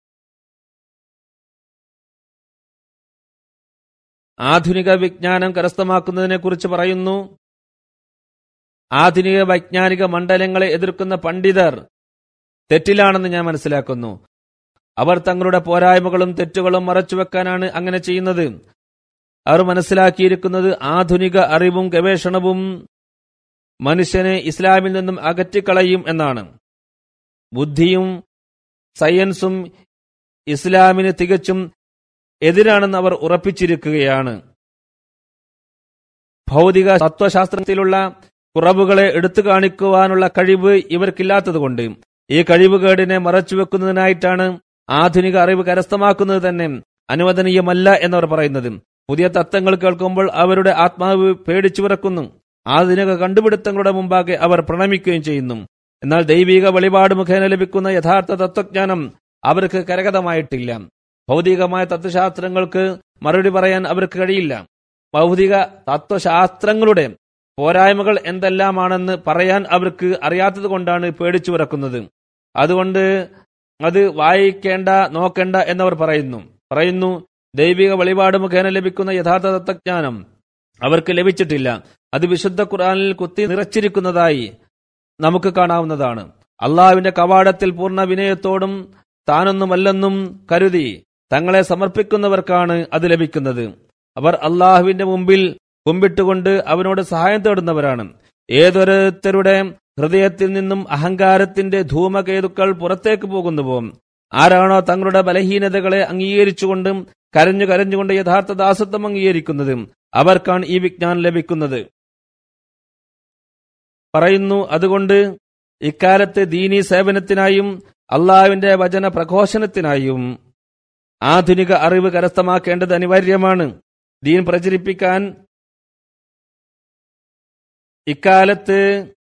ആധുനിക വിജ്ഞാനം കരസ്ഥമാക്കുന്നതിനെ കുറിച്ച് പറയുന്നു ആധുനിക വൈജ്ഞാനിക മണ്ഡലങ്ങളെ എതിർക്കുന്ന പണ്ഡിതർ തെറ്റിലാണെന്ന് ഞാൻ മനസ്സിലാക്കുന്നു അവർ തങ്ങളുടെ പോരായ്മകളും തെറ്റുകളും മറച്ചുവെക്കാനാണ് അങ്ങനെ ചെയ്യുന്നത് അവർ മനസ്സിലാക്കിയിരിക്കുന്നത് ആധുനിക അറിവും ഗവേഷണവും മനുഷ്യനെ ഇസ്ലാമിൽ നിന്നും അകറ്റിക്കളയും എന്നാണ് ബുദ്ധിയും സയൻസും ഇസ്ലാമിന് തികച്ചും എതിരാണെന്ന് അവർ ഉറപ്പിച്ചിരിക്കുകയാണ് ഭൗതിക തത്വശാസ്ത്രത്തിലുള്ള കുറവുകളെ എടുത്തു കാണിക്കുവാനുള്ള കഴിവ് ഇവർക്കില്ലാത്തതുകൊണ്ട് ഈ കഴിവുകേടിനെ മറച്ചുവെക്കുന്നതിനായിട്ടാണ് ആധുനിക അറിവ് കരസ്ഥമാക്കുന്നത് തന്നെ അനുവദനീയമല്ല എന്നവർ പറയുന്നത് പുതിയ തത്വങ്ങൾ കേൾക്കുമ്പോൾ അവരുടെ ആത്മാവ് പേടിച്ചു വിറക്കുന്നു ആധുനിക കണ്ടുപിടുത്തങ്ങളുടെ മുമ്പാകെ അവർ പ്രണമിക്കുകയും ചെയ്യുന്നു എന്നാൽ ദൈവിക വെളിപാട് മുഖേന ലഭിക്കുന്ന യഥാർത്ഥ തത്വജ്ഞാനം അവർക്ക് കരഗതമായിട്ടില്ല ഭൗതികമായ തത്വശാസ്ത്രങ്ങൾക്ക് മറുപടി പറയാൻ അവർക്ക് കഴിയില്ല ഭൗതിക തത്വശാസ്ത്രങ്ങളുടെ പോരായ്മകൾ എന്തെല്ലാമാണെന്ന് പറയാൻ അവർക്ക് അറിയാത്തത് കൊണ്ടാണ് പേടിച്ചു വിറക്കുന്നത് അതുകൊണ്ട് അത് വായിക്കേണ്ട നോക്കേണ്ട എന്നവർ പറയുന്നു പറയുന്നു ദൈവിക വെളിപാട് മുഖേന ലഭിക്കുന്ന യഥാർത്ഥ തത്വജ്ഞാനം അവർക്ക് ലഭിച്ചിട്ടില്ല അത് വിശുദ്ധ ഖുർആനിൽ കുത്തി നിറച്ചിരിക്കുന്നതായി നമുക്ക് കാണാവുന്നതാണ് അള്ളാഹുവിന്റെ കവാടത്തിൽ പൂർണ്ണ വിനയത്തോടും താനൊന്നുമല്ലെന്നും കരുതി തങ്ങളെ സമർപ്പിക്കുന്നവർക്കാണ് അത് ലഭിക്കുന്നത് അവർ അള്ളാഹുവിന്റെ മുമ്പിൽ കുമ്പിട്ടുകൊണ്ട് അവനോട് സഹായം തേടുന്നവരാണ് ഏതൊരുത്തരുടെ ഹൃദയത്തിൽ നിന്നും അഹങ്കാരത്തിന്റെ ധൂമകേതുക്കൾ പുറത്തേക്ക് പോകുന്നുവോ ആരാണോ തങ്ങളുടെ ബലഹീനതകളെ അംഗീകരിച്ചുകൊണ്ട് കരഞ്ഞു കരഞ്ഞുകൊണ്ട് യഥാർത്ഥ ദാസത്വം അംഗീകരിക്കുന്നത് അവർക്കാണ് ഈ വിജ്ഞാനം ലഭിക്കുന്നത് പറയുന്നു അതുകൊണ്ട് ഇക്കാലത്ത് ദീനീ സേവനത്തിനായും അള്ളാഹുവിന്റെ വചന പ്രഘോഷണത്തിനായും ആധുനിക അറിവ് കരസ്ഥമാക്കേണ്ടത് അനിവാര്യമാണ് ദീൻ പ്രചരിപ്പിക്കാൻ ഇക്കാലത്ത്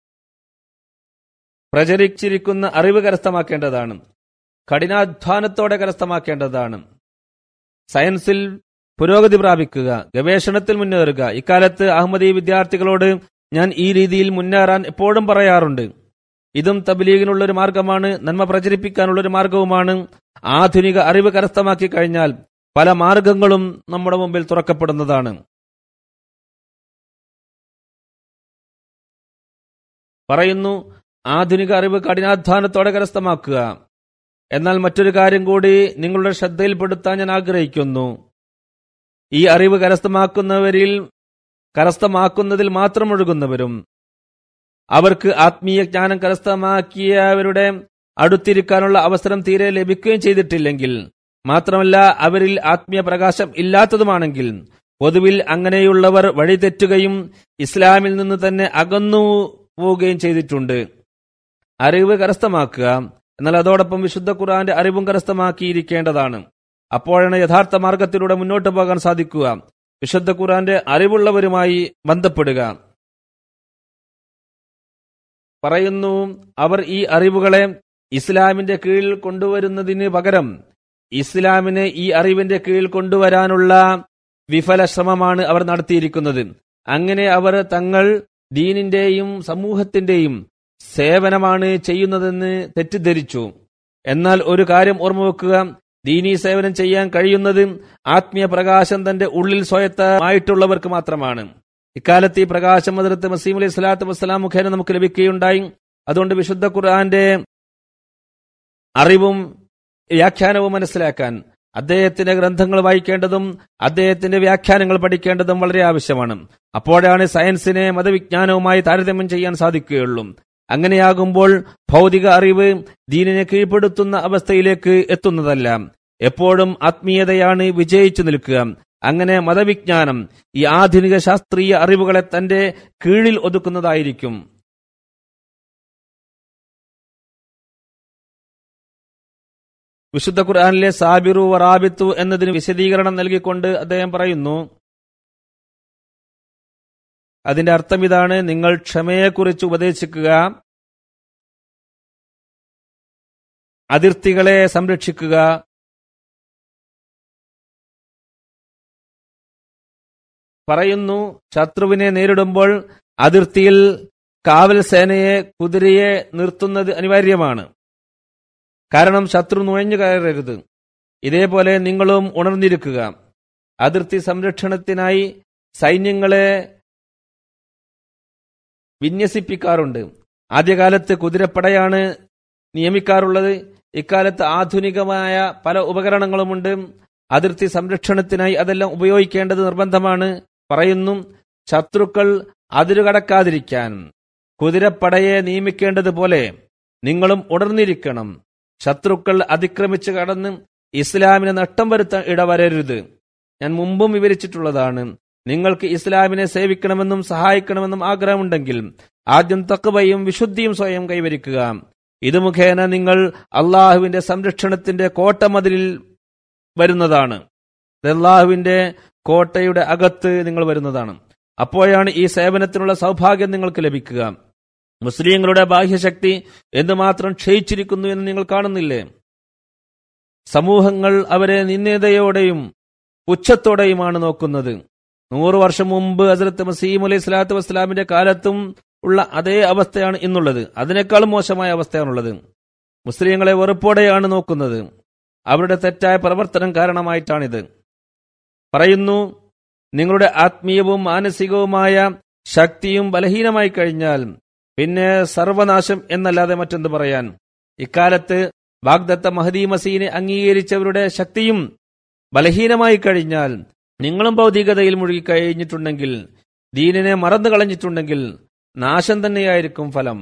പ്രചരിച്ചിരിക്കുന്ന അറിവ് കരസ്ഥമാക്കേണ്ടതാണ് കഠിനാധ്വാനത്തോടെ കരസ്ഥമാക്കേണ്ടതാണ് സയൻസിൽ പുരോഗതി പ്രാപിക്കുക ഗവേഷണത്തിൽ മുന്നേറുക ഇക്കാലത്ത് അഹമ്മദി വിദ്യാർത്ഥികളോട് ഞാൻ ഈ രീതിയിൽ മുന്നേറാൻ എപ്പോഴും പറയാറുണ്ട് ഇതും തബ്ലീഗിനുള്ളൊരു മാർഗമാണ് നന്മ പ്രചരിപ്പിക്കാനുള്ളൊരു മാർഗവുമാണ് ആധുനിക അറിവ് കരസ്ഥമാക്കി കഴിഞ്ഞാൽ പല മാർഗങ്ങളും നമ്മുടെ മുമ്പിൽ തുറക്കപ്പെടുന്നതാണ് പറയുന്നു ആധുനിക അറിവ് കഠിനാധ്വാനത്തോടെ കരസ്ഥമാക്കുക എന്നാൽ മറ്റൊരു കാര്യം കൂടി നിങ്ങളുടെ ശ്രദ്ധയിൽപ്പെടുത്താൻ ഞാൻ ആഗ്രഹിക്കുന്നു ഈ അറിവ് കരസ്ഥമാക്കുന്നവരിൽ കരസ്ഥമാക്കുന്നതിൽ മാത്രം ഒഴുകുന്നവരും അവർക്ക് ആത്മീയ ജ്ഞാനം കരസ്ഥമാക്കിയവരുടെ അടുത്തിരിക്കാനുള്ള അവസരം തീരെ ലഭിക്കുകയും ചെയ്തിട്ടില്ലെങ്കിൽ മാത്രമല്ല അവരിൽ ആത്മീയ പ്രകാശം ഇല്ലാത്തതുമാണെങ്കിൽ പൊതുവിൽ അങ്ങനെയുള്ളവർ വഴിതെറ്റുകയും ഇസ്ലാമിൽ നിന്ന് തന്നെ അകന്നു പോവുകയും ചെയ്തിട്ടുണ്ട് അറിവ് കരസ്ഥമാക്കുക എന്നാൽ അതോടൊപ്പം വിശുദ്ധ ഖുർആന്റെ അറിവും കരസ്ഥമാക്കിയിരിക്കേണ്ടതാണ് അപ്പോഴാണ് യഥാർത്ഥ മാർഗത്തിലൂടെ മുന്നോട്ട് പോകാൻ സാധിക്കുക വിശുദ്ധ ഖുർആന്റെ അറിവുള്ളവരുമായി ബന്ധപ്പെടുക പറയുന്നു അവർ ഈ അറിവുകളെ ഇസ്ലാമിന്റെ കീഴിൽ കൊണ്ടുവരുന്നതിന് പകരം ഇസ്ലാമിനെ ഈ അറിവിന്റെ കീഴിൽ കൊണ്ടുവരാനുള്ള വിഫല ശ്രമമാണ് അവർ നടത്തിയിരിക്കുന്നത് അങ്ങനെ അവർ തങ്ങൾ ദീനിന്റെയും സമൂഹത്തിന്റെയും സേവനമാണ് ചെയ്യുന്നതെന്ന് തെറ്റിദ്ധരിച്ചു എന്നാൽ ഒരു കാര്യം ഓർമ്മ വെക്കുക ദീനീ സേവനം ചെയ്യാൻ കഴിയുന്നത് ആത്മീയ പ്രകാശം തന്റെ ഉള്ളിൽ സ്വയത്തമായിട്ടുള്ളവർക്ക് മാത്രമാണ് ഇക്കാലത്ത് ഈ പ്രകാശം മദരത്ത് മസീം അലൈഹി സ്വലാത്തു വസ്സലാം മുഖേന നമുക്ക് ലഭിക്കുകയുണ്ടായി അതുകൊണ്ട് വിശുദ്ധ ഖുർആന്റെ അറിവും വ്യാഖ്യാനവും മനസ്സിലാക്കാൻ അദ്ദേഹത്തിന്റെ ഗ്രന്ഥങ്ങൾ വായിക്കേണ്ടതും അദ്ദേഹത്തിന്റെ വ്യാഖ്യാനങ്ങൾ പഠിക്കേണ്ടതും വളരെ ആവശ്യമാണ് അപ്പോഴാണ് സയൻസിനെ മതവിജ്ഞാനവുമായി താരതമ്യം ചെയ്യാൻ സാധിക്കുകയുള്ളൂ അങ്ങനെയാകുമ്പോൾ ഭൗതിക അറിവ് ദീനിനെ കീഴ്പ്പെടുത്തുന്ന അവസ്ഥയിലേക്ക് എത്തുന്നതല്ല എപ്പോഴും ആത്മീയതയാണ് വിജയിച്ചു നിൽക്കുക അങ്ങനെ മതവിജ്ഞാനം ഈ ആധുനിക ശാസ്ത്രീയ അറിവുകളെ തന്റെ കീഴിൽ ഒതുക്കുന്നതായിരിക്കും വിശുദ്ധ ഖുർആാനിലെ സാബിറു വറാബിത്തു എന്നതിന് വിശദീകരണം നൽകിക്കൊണ്ട് അദ്ദേഹം പറയുന്നു അതിന്റെ അർത്ഥം ഇതാണ് നിങ്ങൾ ക്ഷമയെക്കുറിച്ച് ഉപദേശിക്കുക അതിർത്തികളെ സംരക്ഷിക്കുക പറയുന്നു ശത്രുവിനെ നേരിടുമ്പോൾ അതിർത്തിയിൽ കാവൽ സേനയെ കുതിരയെ നിർത്തുന്നത് അനിവാര്യമാണ് കാരണം ശത്രു നുഴഞ്ഞു കയറരുത് ഇതേപോലെ നിങ്ങളും ഉണർന്നിരിക്കുക അതിർത്തി സംരക്ഷണത്തിനായി സൈന്യങ്ങളെ വിന്യസിപ്പിക്കാറുണ്ട് ആദ്യകാലത്ത് കുതിരപ്പടയാണ് നിയമിക്കാറുള്ളത് ഇക്കാലത്ത് ആധുനികമായ പല ഉപകരണങ്ങളുമുണ്ട് അതിർത്തി സംരക്ഷണത്തിനായി അതെല്ലാം ഉപയോഗിക്കേണ്ടത് നിർബന്ധമാണ് പറയുന്നു ശത്രുക്കൾ അതിരുകടക്കാതിരിക്കാൻ കുതിരപ്പടയെ നിയമിക്കേണ്ടതുപോലെ നിങ്ങളും ഉണർന്നിരിക്കണം ശത്രുക്കൾ അതിക്രമിച്ച് കടന്ന് ഇസ്ലാമിന് നഷ്ടം വരുത്താൻ ഇടവരരുത് ഞാൻ മുമ്പും വിവരിച്ചിട്ടുള്ളതാണ് നിങ്ങൾക്ക് ഇസ്ലാമിനെ സേവിക്കണമെന്നും സഹായിക്കണമെന്നും ആഗ്രഹമുണ്ടെങ്കിൽ ആദ്യം തക്കവയും വിശുദ്ധിയും സ്വയം കൈവരിക്കുക ഇത് മുഖേന നിങ്ങൾ അള്ളാഹുവിന്റെ സംരക്ഷണത്തിന്റെ കോട്ടമതിലിൽ വരുന്നതാണ് അള്ളാഹുവിന്റെ കോട്ടയുടെ അകത്ത് നിങ്ങൾ വരുന്നതാണ് അപ്പോഴാണ് ഈ സേവനത്തിനുള്ള സൗഭാഗ്യം നിങ്ങൾക്ക് ലഭിക്കുക മുസ്ലിങ്ങളുടെ ബാഹ്യശക്തി എന്തുമാത്രം ക്ഷയിച്ചിരിക്കുന്നു എന്ന് നിങ്ങൾ കാണുന്നില്ലേ സമൂഹങ്ങൾ അവരെ നിന്ദയോടെയും പുച്ഛത്തോടെയുമാണ് നോക്കുന്നത് നൂറ് വർഷം മുമ്പ് ഹസരത്ത് മസീം അലൈഹി സ്വലാത്തു വസ്സലാമിന്റെ കാലത്തും ഉള്ള അതേ അവസ്ഥയാണ് ഇന്നുള്ളത് അതിനേക്കാളും മോശമായ അവസ്ഥയാണുള്ളത് മുസ്ലിങ്ങളെ വെറുപ്പോടെയാണ് നോക്കുന്നത് അവരുടെ തെറ്റായ പ്രവർത്തനം കാരണമായിട്ടാണിത് പറയുന്നു നിങ്ങളുടെ ആത്മീയവും മാനസികവുമായ ശക്തിയും ബലഹീനമായി കഴിഞ്ഞാൽ പിന്നെ സർവനാശം എന്നല്ലാതെ മറ്റെന്ത് പറയാൻ ഇക്കാലത്ത് വാഗ്ദത്ത മഹദി മസീനെ അംഗീകരിച്ചവരുടെ ശക്തിയും ബലഹീനമായി കഴിഞ്ഞാൽ നിങ്ങളും ഭൗതികതയിൽ മുഴുകിക്കഴിഞ്ഞിട്ടുണ്ടെങ്കിൽ ദീനിനെ മറന്നു കളഞ്ഞിട്ടുണ്ടെങ്കിൽ നാശം തന്നെയായിരിക്കും ഫലം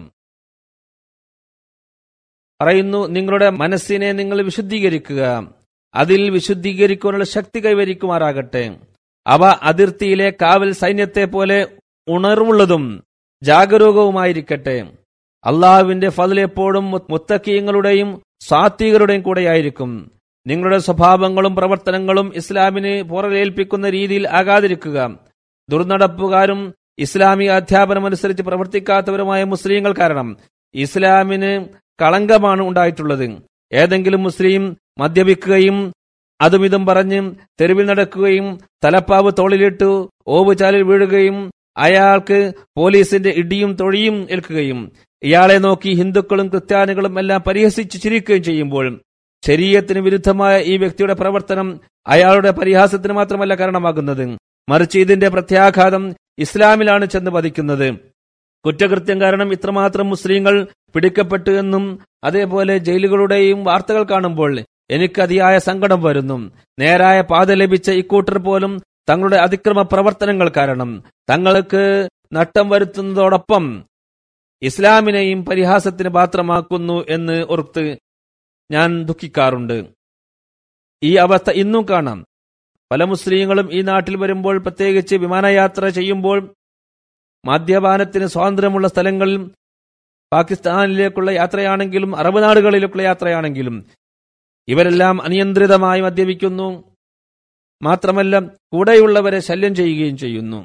പറയുന്നു നിങ്ങളുടെ മനസ്സിനെ നിങ്ങൾ വിശുദ്ധീകരിക്കുക അതിൽ വിശുദ്ധീകരിക്കാനുള്ള ശക്തി കൈവരിക്കുമാറാകട്ടെ അവ അതിർത്തിയിലെ കാവൽ സൈന്യത്തെ പോലെ ഉണർവുള്ളതും ജാഗരൂകവുമായിരിക്കട്ടെ അള്ളാഹുവിന്റെ ഫതിൽ എപ്പോഴും മുത്തക്കീയങ്ങളുടെയും സാത്വികരുടെയും കൂടെയായിരിക്കും നിങ്ങളുടെ സ്വഭാവങ്ങളും പ്രവർത്തനങ്ങളും ഇസ്ലാമിന് പുറകേൽപ്പിക്കുന്ന രീതിയിൽ ആകാതിരിക്കുക ദുർനടപ്പുകാരും ഇസ്ലാമിക അധ്യാപനമനുസരിച്ച് പ്രവർത്തിക്കാത്തവരുമായ മുസ്ലിങ്ങൾ കാരണം ഇസ്ലാമിന് കളങ്കമാണ് ഉണ്ടായിട്ടുള്ളത് ഏതെങ്കിലും മുസ്ലിം മദ്യപിക്കുകയും അതുമിതും പറഞ്ഞ് തെരുവിൽ നടക്കുകയും തലപ്പാവ് തോളിലിട്ടു ഓവുചാലിൽ വീഴുകയും അയാൾക്ക് പോലീസിന്റെ ഇടിയും തൊഴിയും ഏൽക്കുകയും ഇയാളെ നോക്കി ഹിന്ദുക്കളും ക്രിസ്ത്യാനികളും എല്ലാം പരിഹസിച്ച് ചിരിക്കുകയും ചെയ്യുമ്പോൾ ശരീരത്തിന് വിരുദ്ധമായ ഈ വ്യക്തിയുടെ പ്രവർത്തനം അയാളുടെ പരിഹാസത്തിന് മാത്രമല്ല കാരണമാകുന്നത് മറിച്ച് ഇതിന്റെ പ്രത്യാഘാതം ഇസ്ലാമിലാണ് ചെന്ന് പതിക്കുന്നത് കുറ്റകൃത്യം കാരണം ഇത്രമാത്രം മുസ്ലിങ്ങൾ പിടിക്കപ്പെട്ടു എന്നും അതേപോലെ ജയിലുകളുടെയും വാർത്തകൾ കാണുമ്പോൾ എനിക്ക് അതിയായ സങ്കടം വരുന്നു നേരായ പാത ലഭിച്ച ഇക്കൂട്ടർ പോലും തങ്ങളുടെ അതിക്രമ പ്രവർത്തനങ്ങൾ കാരണം തങ്ങൾക്ക് നട്ടം വരുത്തുന്നതോടൊപ്പം ഇസ്ലാമിനെയും പരിഹാസത്തിന് പാത്രമാക്കുന്നു എന്ന് ഓർത്ത് ഞാൻ ദുഃഖിക്കാറുണ്ട് ഈ അവസ്ഥ ഇന്നും കാണാം പല മുസ്ലിങ്ങളും ഈ നാട്ടിൽ വരുമ്പോൾ പ്രത്യേകിച്ച് വിമാനയാത്ര ചെയ്യുമ്പോൾ മദ്യപാനത്തിന് സ്വാതന്ത്ര്യമുള്ള സ്ഥലങ്ങളിൽ പാകിസ്ഥാനിലേക്കുള്ള യാത്രയാണെങ്കിലും അറബ് നാടുകളിലേക്കുള്ള യാത്രയാണെങ്കിലും ഇവരെല്ലാം അനിയന്ത്രിതമായി മദ്യപിക്കുന്നു മാത്രമല്ല കൂടെയുള്ളവരെ ശല്യം ചെയ്യുകയും ചെയ്യുന്നു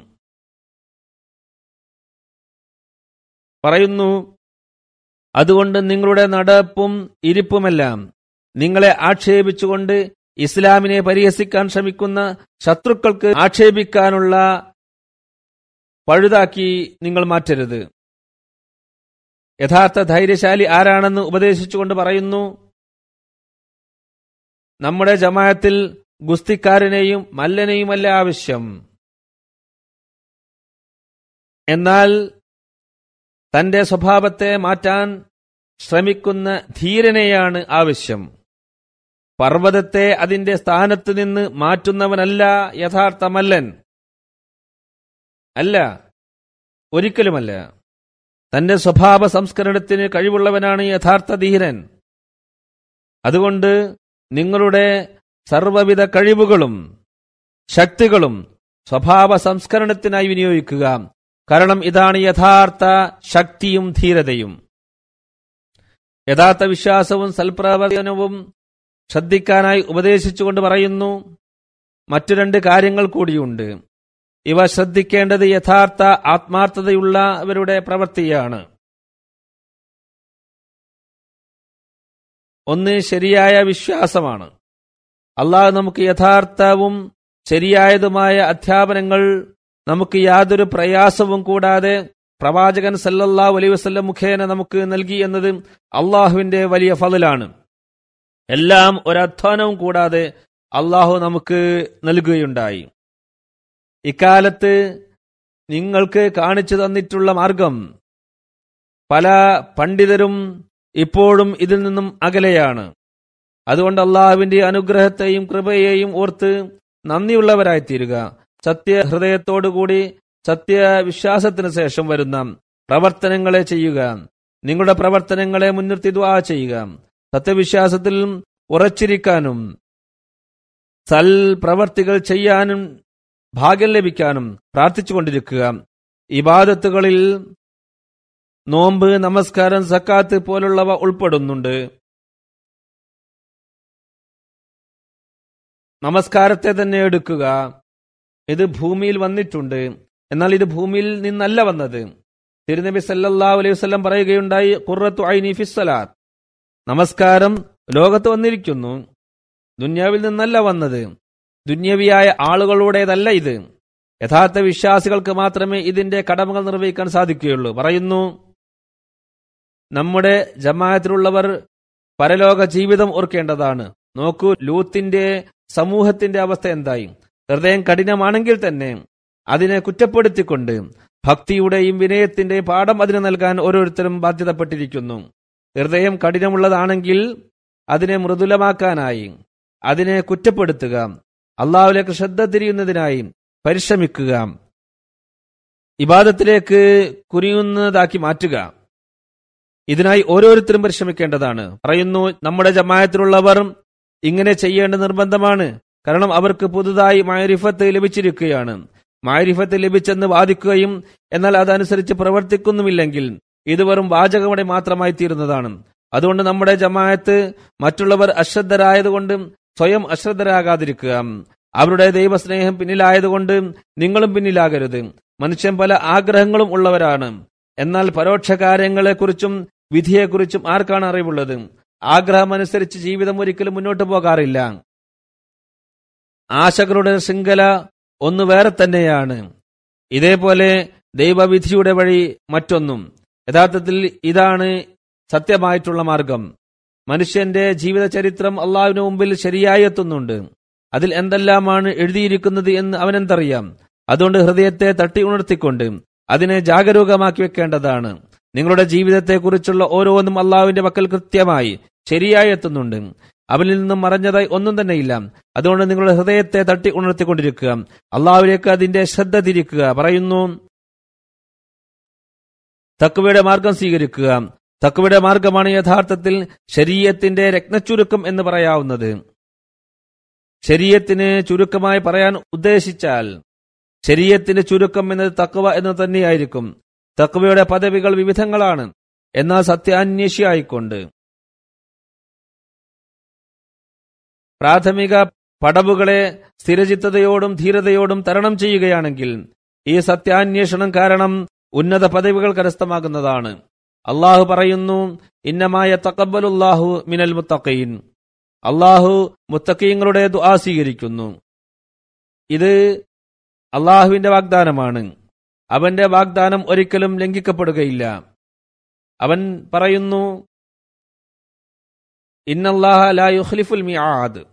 പറയുന്നു അതുകൊണ്ട് നിങ്ങളുടെ നടപ്പും ഇരിപ്പുമെല്ലാം നിങ്ങളെ ആക്ഷേപിച്ചുകൊണ്ട് ഇസ്ലാമിനെ പരിഹസിക്കാൻ ശ്രമിക്കുന്ന ശത്രുക്കൾക്ക് ആക്ഷേപിക്കാനുള്ള പഴുതാക്കി നിങ്ങൾ മാറ്റരുത് യഥാർത്ഥ ധൈര്യശാലി ആരാണെന്ന് ഉപദേശിച്ചുകൊണ്ട് പറയുന്നു നമ്മുടെ ജമായത്തിൽ ഗുസ്തിക്കാരനെയും മല്ലനെയുമല്ല ആവശ്യം എന്നാൽ തന്റെ സ്വഭാവത്തെ മാറ്റാൻ ശ്രമിക്കുന്ന ധീരനെയാണ് ആവശ്യം പർവ്വതത്തെ അതിന്റെ സ്ഥാനത്ത് നിന്ന് മാറ്റുന്നവനല്ല യഥാർത്ഥ മല്ലൻ അല്ല ഒരിക്കലുമല്ല തന്റെ സ്വഭാവ സംസ്കരണത്തിന് കഴിവുള്ളവനാണ് യഥാർത്ഥ ധീരൻ അതുകൊണ്ട് നിങ്ങളുടെ സർവവിധ കഴിവുകളും ശക്തികളും സ്വഭാവ സംസ്കരണത്തിനായി വിനിയോഗിക്കുക കാരണം ഇതാണ് യഥാർത്ഥ ശക്തിയും ധീരതയും യഥാർത്ഥ വിശ്വാസവും സൽപ്രവർത്തനവും ശ്രദ്ധിക്കാനായി ഉപദേശിച്ചുകൊണ്ട് പറയുന്നു മറ്റു രണ്ട് കാര്യങ്ങൾ കൂടിയുണ്ട് ഇവ ശ്രദ്ധിക്കേണ്ടത് യഥാർത്ഥ ആത്മാർത്ഥതയുള്ളവരുടെ പ്രവൃത്തിയാണ് ഒന്ന് ശരിയായ വിശ്വാസമാണ് അള്ളാഹ് നമുക്ക് യഥാർത്ഥവും ശരിയായതുമായ അധ്യാപനങ്ങൾ നമുക്ക് യാതൊരു പ്രയാസവും കൂടാതെ പ്രവാചകൻ സല്ലല്ലാ അലൈഹി വസല്ലം മുഖേന നമുക്ക് നൽകി എന്നത് അള്ളാഹുവിന്റെ വലിയ ഫതിലാണ് എല്ലാം ഒരധ്വാനവും കൂടാതെ അള്ളാഹു നമുക്ക് നൽകുകയുണ്ടായി ഇക്കാലത്ത് നിങ്ങൾക്ക് കാണിച്ചു തന്നിട്ടുള്ള മാർഗം പല പണ്ഡിതരും ഇപ്പോഴും ഇതിൽ നിന്നും അകലെയാണ് അതുകൊണ്ട് അള്ളാഹുവിന്റെ അനുഗ്രഹത്തെയും കൃപയെയും ഓർത്ത് നന്ദിയുള്ളവരായിത്തീരുക സത്യഹൃദയത്തോടുകൂടി സത്യവിശ്വാസത്തിന് ശേഷം വരുന്ന പ്രവർത്തനങ്ങളെ ചെയ്യുക നിങ്ങളുടെ പ്രവർത്തനങ്ങളെ മുൻനിർത്തി ദ്വാ ചെയ്യുക സത്യവിശ്വാസത്തിൽ ഉറച്ചിരിക്കാനും സൽ പ്രവർത്തികൾ ചെയ്യാനും ഭാഗ്യം ലഭിക്കാനും പ്രാർത്ഥിച്ചുകൊണ്ടിരിക്കുക ഇബാദത്തുകളിൽ നോമ്പ് നമസ്കാരം സക്കാത്ത് പോലുള്ളവ ഉൾപ്പെടുന്നുണ്ട് നമസ്കാരത്തെ തന്നെ എടുക്കുക ഇത് ഭൂമിയിൽ വന്നിട്ടുണ്ട് എന്നാൽ ഇത് ഭൂമിയിൽ നിന്നല്ല വന്നത് തിരുനബി സല്ലല്ലാ അലൈഹി വസല്ലം പറയുകയുണ്ടായി ഖുറത്തു ഐനി ഫിസ്സലാത്ത് നമസ്കാരം ലോകത്ത് വന്നിരിക്കുന്നു ദുന്യാവിൽ നിന്നല്ല വന്നത് ദുന്യവിയായ ആളുകളുടേതല്ല ഇത് യഥാർത്ഥ വിശ്വാസികൾക്ക് മാത്രമേ ഇതിന്റെ കടമകൾ നിർവഹിക്കാൻ സാധിക്കുകയുള്ളൂ പറയുന്നു നമ്മുടെ ജമാഅത്തിലുള്ളവർ പരലോക ജീവിതം ഓർക്കേണ്ടതാണ് നോക്കൂ ലൂത്തിന്റെ സമൂഹത്തിന്റെ അവസ്ഥ എന്തായി ഹൃദയം കഠിനമാണെങ്കിൽ തന്നെ അതിനെ കുറ്റപ്പെടുത്തിക്കൊണ്ട് ഭക്തിയുടെയും വിനയത്തിന്റെയും പാഠം അതിന് നൽകാൻ ഓരോരുത്തരും ബാധ്യതപ്പെട്ടിരിക്കുന്നു ഹൃദയം കഠിനമുള്ളതാണെങ്കിൽ അതിനെ മൃദുലമാക്കാനായി അതിനെ കുറ്റപ്പെടുത്തുക അള്ളാഹുലേക്ക് ശ്രദ്ധ തിരിയുന്നതിനായി പരിശ്രമിക്കുക ഇബാദത്തിലേക്ക് കുനിയുന്നതാക്കി മാറ്റുക ഇതിനായി ഓരോരുത്തരും പരിശ്രമിക്കേണ്ടതാണ് പറയുന്നു നമ്മുടെ ജമായത്തിലുള്ളവർ ഇങ്ങനെ ചെയ്യേണ്ട നിർബന്ധമാണ് കാരണം അവർക്ക് പുതുതായി മാരിഫത്ത് ലഭിച്ചിരിക്കുകയാണ് മാരിഫത്ത് ലഭിച്ചെന്ന് വാദിക്കുകയും എന്നാൽ അതനുസരിച്ച് പ്രവർത്തിക്കുന്നുമില്ലെങ്കിൽ ഇത് വെറും വാചകമടെ മാത്രമായി തീരുന്നതാണ് അതുകൊണ്ട് നമ്മുടെ ജമായത്ത് മറ്റുള്ളവർ അശ്രദ്ധരായതുകൊണ്ട് സ്വയം അശ്രദ്ധരാകാതിരിക്കുക അവരുടെ ദൈവസ്നേഹം പിന്നിലായതുകൊണ്ട് നിങ്ങളും പിന്നിലാകരുത് മനുഷ്യൻ പല ആഗ്രഹങ്ങളും ഉള്ളവരാണ് എന്നാൽ പരോക്ഷ കാര്യങ്ങളെക്കുറിച്ചും വിധിയെക്കുറിച്ചും ആർക്കാണ് അറിവുള്ളത് ആഗ്രഹമനുസരിച്ച് ജീവിതം ഒരിക്കലും മുന്നോട്ട് പോകാറില്ല ആശകളുടെ ശൃംഖല ഒന്ന് വേറെ തന്നെയാണ് ഇതേപോലെ ദൈവവിധിയുടെ വഴി മറ്റൊന്നും യഥാർത്ഥത്തിൽ ഇതാണ് സത്യമായിട്ടുള്ള മാർഗം മനുഷ്യന്റെ ജീവിത ചരിത്രം അള്ളാഹുവിന് മുമ്പിൽ ശരിയായി എത്തുന്നുണ്ട് അതിൽ എന്തെല്ലാമാണ് എഴുതിയിരിക്കുന്നത് എന്ന് അവനെന്തറിയാം അതുകൊണ്ട് ഹൃദയത്തെ തട്ടി ഉണർത്തിക്കൊണ്ട് അതിനെ ജാഗരൂകമാക്കി വെക്കേണ്ടതാണ് നിങ്ങളുടെ ജീവിതത്തെക്കുറിച്ചുള്ള ഓരോന്നും അള്ളാഹുവിന്റെ പക്കൽ കൃത്യമായി ശരിയായി എത്തുന്നുണ്ട് അവനിൽ നിന്നും മറഞ്ഞതായി ഒന്നും തന്നെയില്ല അതുകൊണ്ട് നിങ്ങളുടെ ഹൃദയത്തെ തട്ടി ഉണർത്തിക്കൊണ്ടിരിക്കുക അള്ളാഹുവിലേക്ക് അതിന്റെ ശ്രദ്ധ തിരിക്കുക പറയുന്നു തക്കുവയുടെ മാർഗം സ്വീകരിക്കുക തക്കുവയുടെ മാർഗമാണ് യഥാർത്ഥത്തിൽ ശരീരത്തിന്റെ രത്നച്ചുരുക്കം എന്ന് പറയാവുന്നത് ശരീരത്തിന് ചുരുക്കമായി പറയാൻ ഉദ്ദേശിച്ചാൽ ശരീരത്തിന്റെ ചുരുക്കം എന്നത് തക്കവ എന്ന് തന്നെയായിരിക്കും തക്കവയുടെ പദവികൾ വിവിധങ്ങളാണ് എന്നാൽ സത്യാന്വേഷിയായിക്കൊണ്ട് പ്രാഥമിക പടവുകളെ സ്ഥിരചിത്തതയോടും ധീരതയോടും തരണം ചെയ്യുകയാണെങ്കിൽ ഈ സത്യാന്വേഷണം കാരണം ഉന്നത പദവികൾ കരസ്ഥമാകുന്നതാണ് അള്ളാഹു പറയുന്നു ഇന്നമായ തക്കബലുല്ലാഹു മിനൽ മുത്തഖീൻ അള്ളാഹു മുത്തക്കീങ്ങളുടെ ദുആ സ്വീകരിക്കുന്നു ഇത് അള്ളാഹുവിന്റെ വാഗ്ദാനമാണ് അവന്റെ വാഗ്ദാനം ഒരിക്കലും ലംഘിക്കപ്പെടുകയില്ല അവൻ പറയുന്നു ഇന്നല്ലാഹ ലാ യുഖ്ലിഫുൽ മിആദ്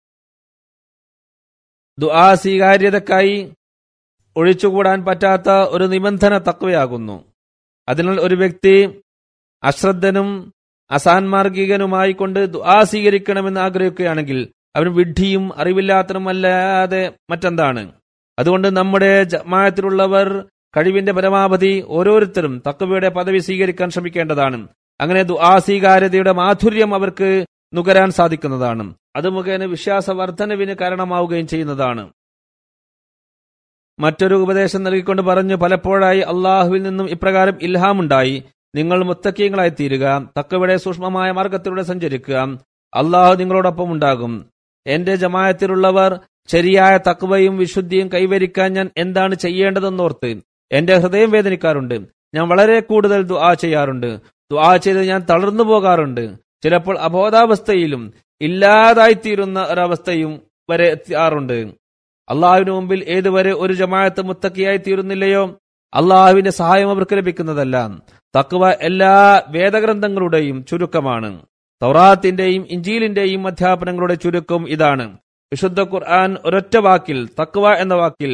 ദുആ സ്വീകാര്യതക്കായി ഒഴിച്ചുകൂടാൻ പറ്റാത്ത ഒരു നിബന്ധന തക്വയാകുന്നു അതിനാൽ ഒരു വ്യക്തി അശ്രദ്ധനും അസാൻമാർഗികനുമായി കൊണ്ട് ദുആ സ്വീകരിക്കണമെന്ന് ആഗ്രഹിക്കുകയാണെങ്കിൽ അവൻ വിഡ്ഢിയും അറിവില്ലാത്തനുമല്ലാതെ മറ്റെന്താണ് അതുകൊണ്ട് നമ്മുടെ ജമായത്തിലുള്ളവർ കഴിവിന്റെ പരമാവധി ഓരോരുത്തരും തക്കവയുടെ പദവി സ്വീകരിക്കാൻ ശ്രമിക്കേണ്ടതാണ് അങ്ങനെ ദുആ സ്വീകാര്യതയുടെ മാധുര്യം അവർക്ക് നുകരാൻ സാധിക്കുന്നതാണ് അത് മുഖേന വിശ്വാസവർദ്ധനവിന് കാരണമാവുകയും ചെയ്യുന്നതാണ് മറ്റൊരു ഉപദേശം നൽകിക്കൊണ്ട് പറഞ്ഞു പലപ്പോഴായി അള്ളാഹുവിൽ നിന്നും ഇപ്രകാരം ഇൽഹാമുണ്ടായി നിങ്ങൾ മുത്തക്കീങ്ങളായി തീരുക തക്കവിടെ സൂക്ഷ്മമായ മാർഗത്തിലൂടെ സഞ്ചരിക്കുക അള്ളാഹു നിങ്ങളോടൊപ്പം ഉണ്ടാകും എന്റെ ജമായത്തിലുള്ളവർ ശരിയായ തക്കവയും വിശുദ്ധിയും കൈവരിക്കാൻ ഞാൻ എന്താണ് ചെയ്യേണ്ടതെന്നോർത്ത് എന്റെ ഹൃദയം വേദനിക്കാറുണ്ട് ഞാൻ വളരെ കൂടുതൽ ദുആ ചെയ്യാറുണ്ട് ദുആ ചെയ്ത് ഞാൻ തളർന്നു പോകാറുണ്ട് ചിലപ്പോൾ അബോധാവസ്ഥയിലും ഇല്ലാതായിത്തീരുന്ന ഒരവസ്ഥയും വരെ എത്താറുണ്ട് അള്ളാഹുവിന് മുമ്പിൽ ഏതുവരെ ഒരു ജമാഅത്ത് മുത്തക്കിയായി തീരുന്നില്ലയോ അള്ളാഹുവിന്റെ സഹായം അവർക്ക് ലഭിക്കുന്നതല്ല തക്വ എല്ലാ വേദഗ്രന്ഥങ്ങളുടെയും ചുരുക്കമാണ് തൗറാത്തിന്റെയും ഇഞ്ചീലിന്റെയും അധ്യാപനങ്ങളുടെ ചുരുക്കം ഇതാണ് വിശുദ്ധ ഖുർആൻ ഒരൊറ്റ വാക്കിൽ തക്വ എന്ന വാക്കിൽ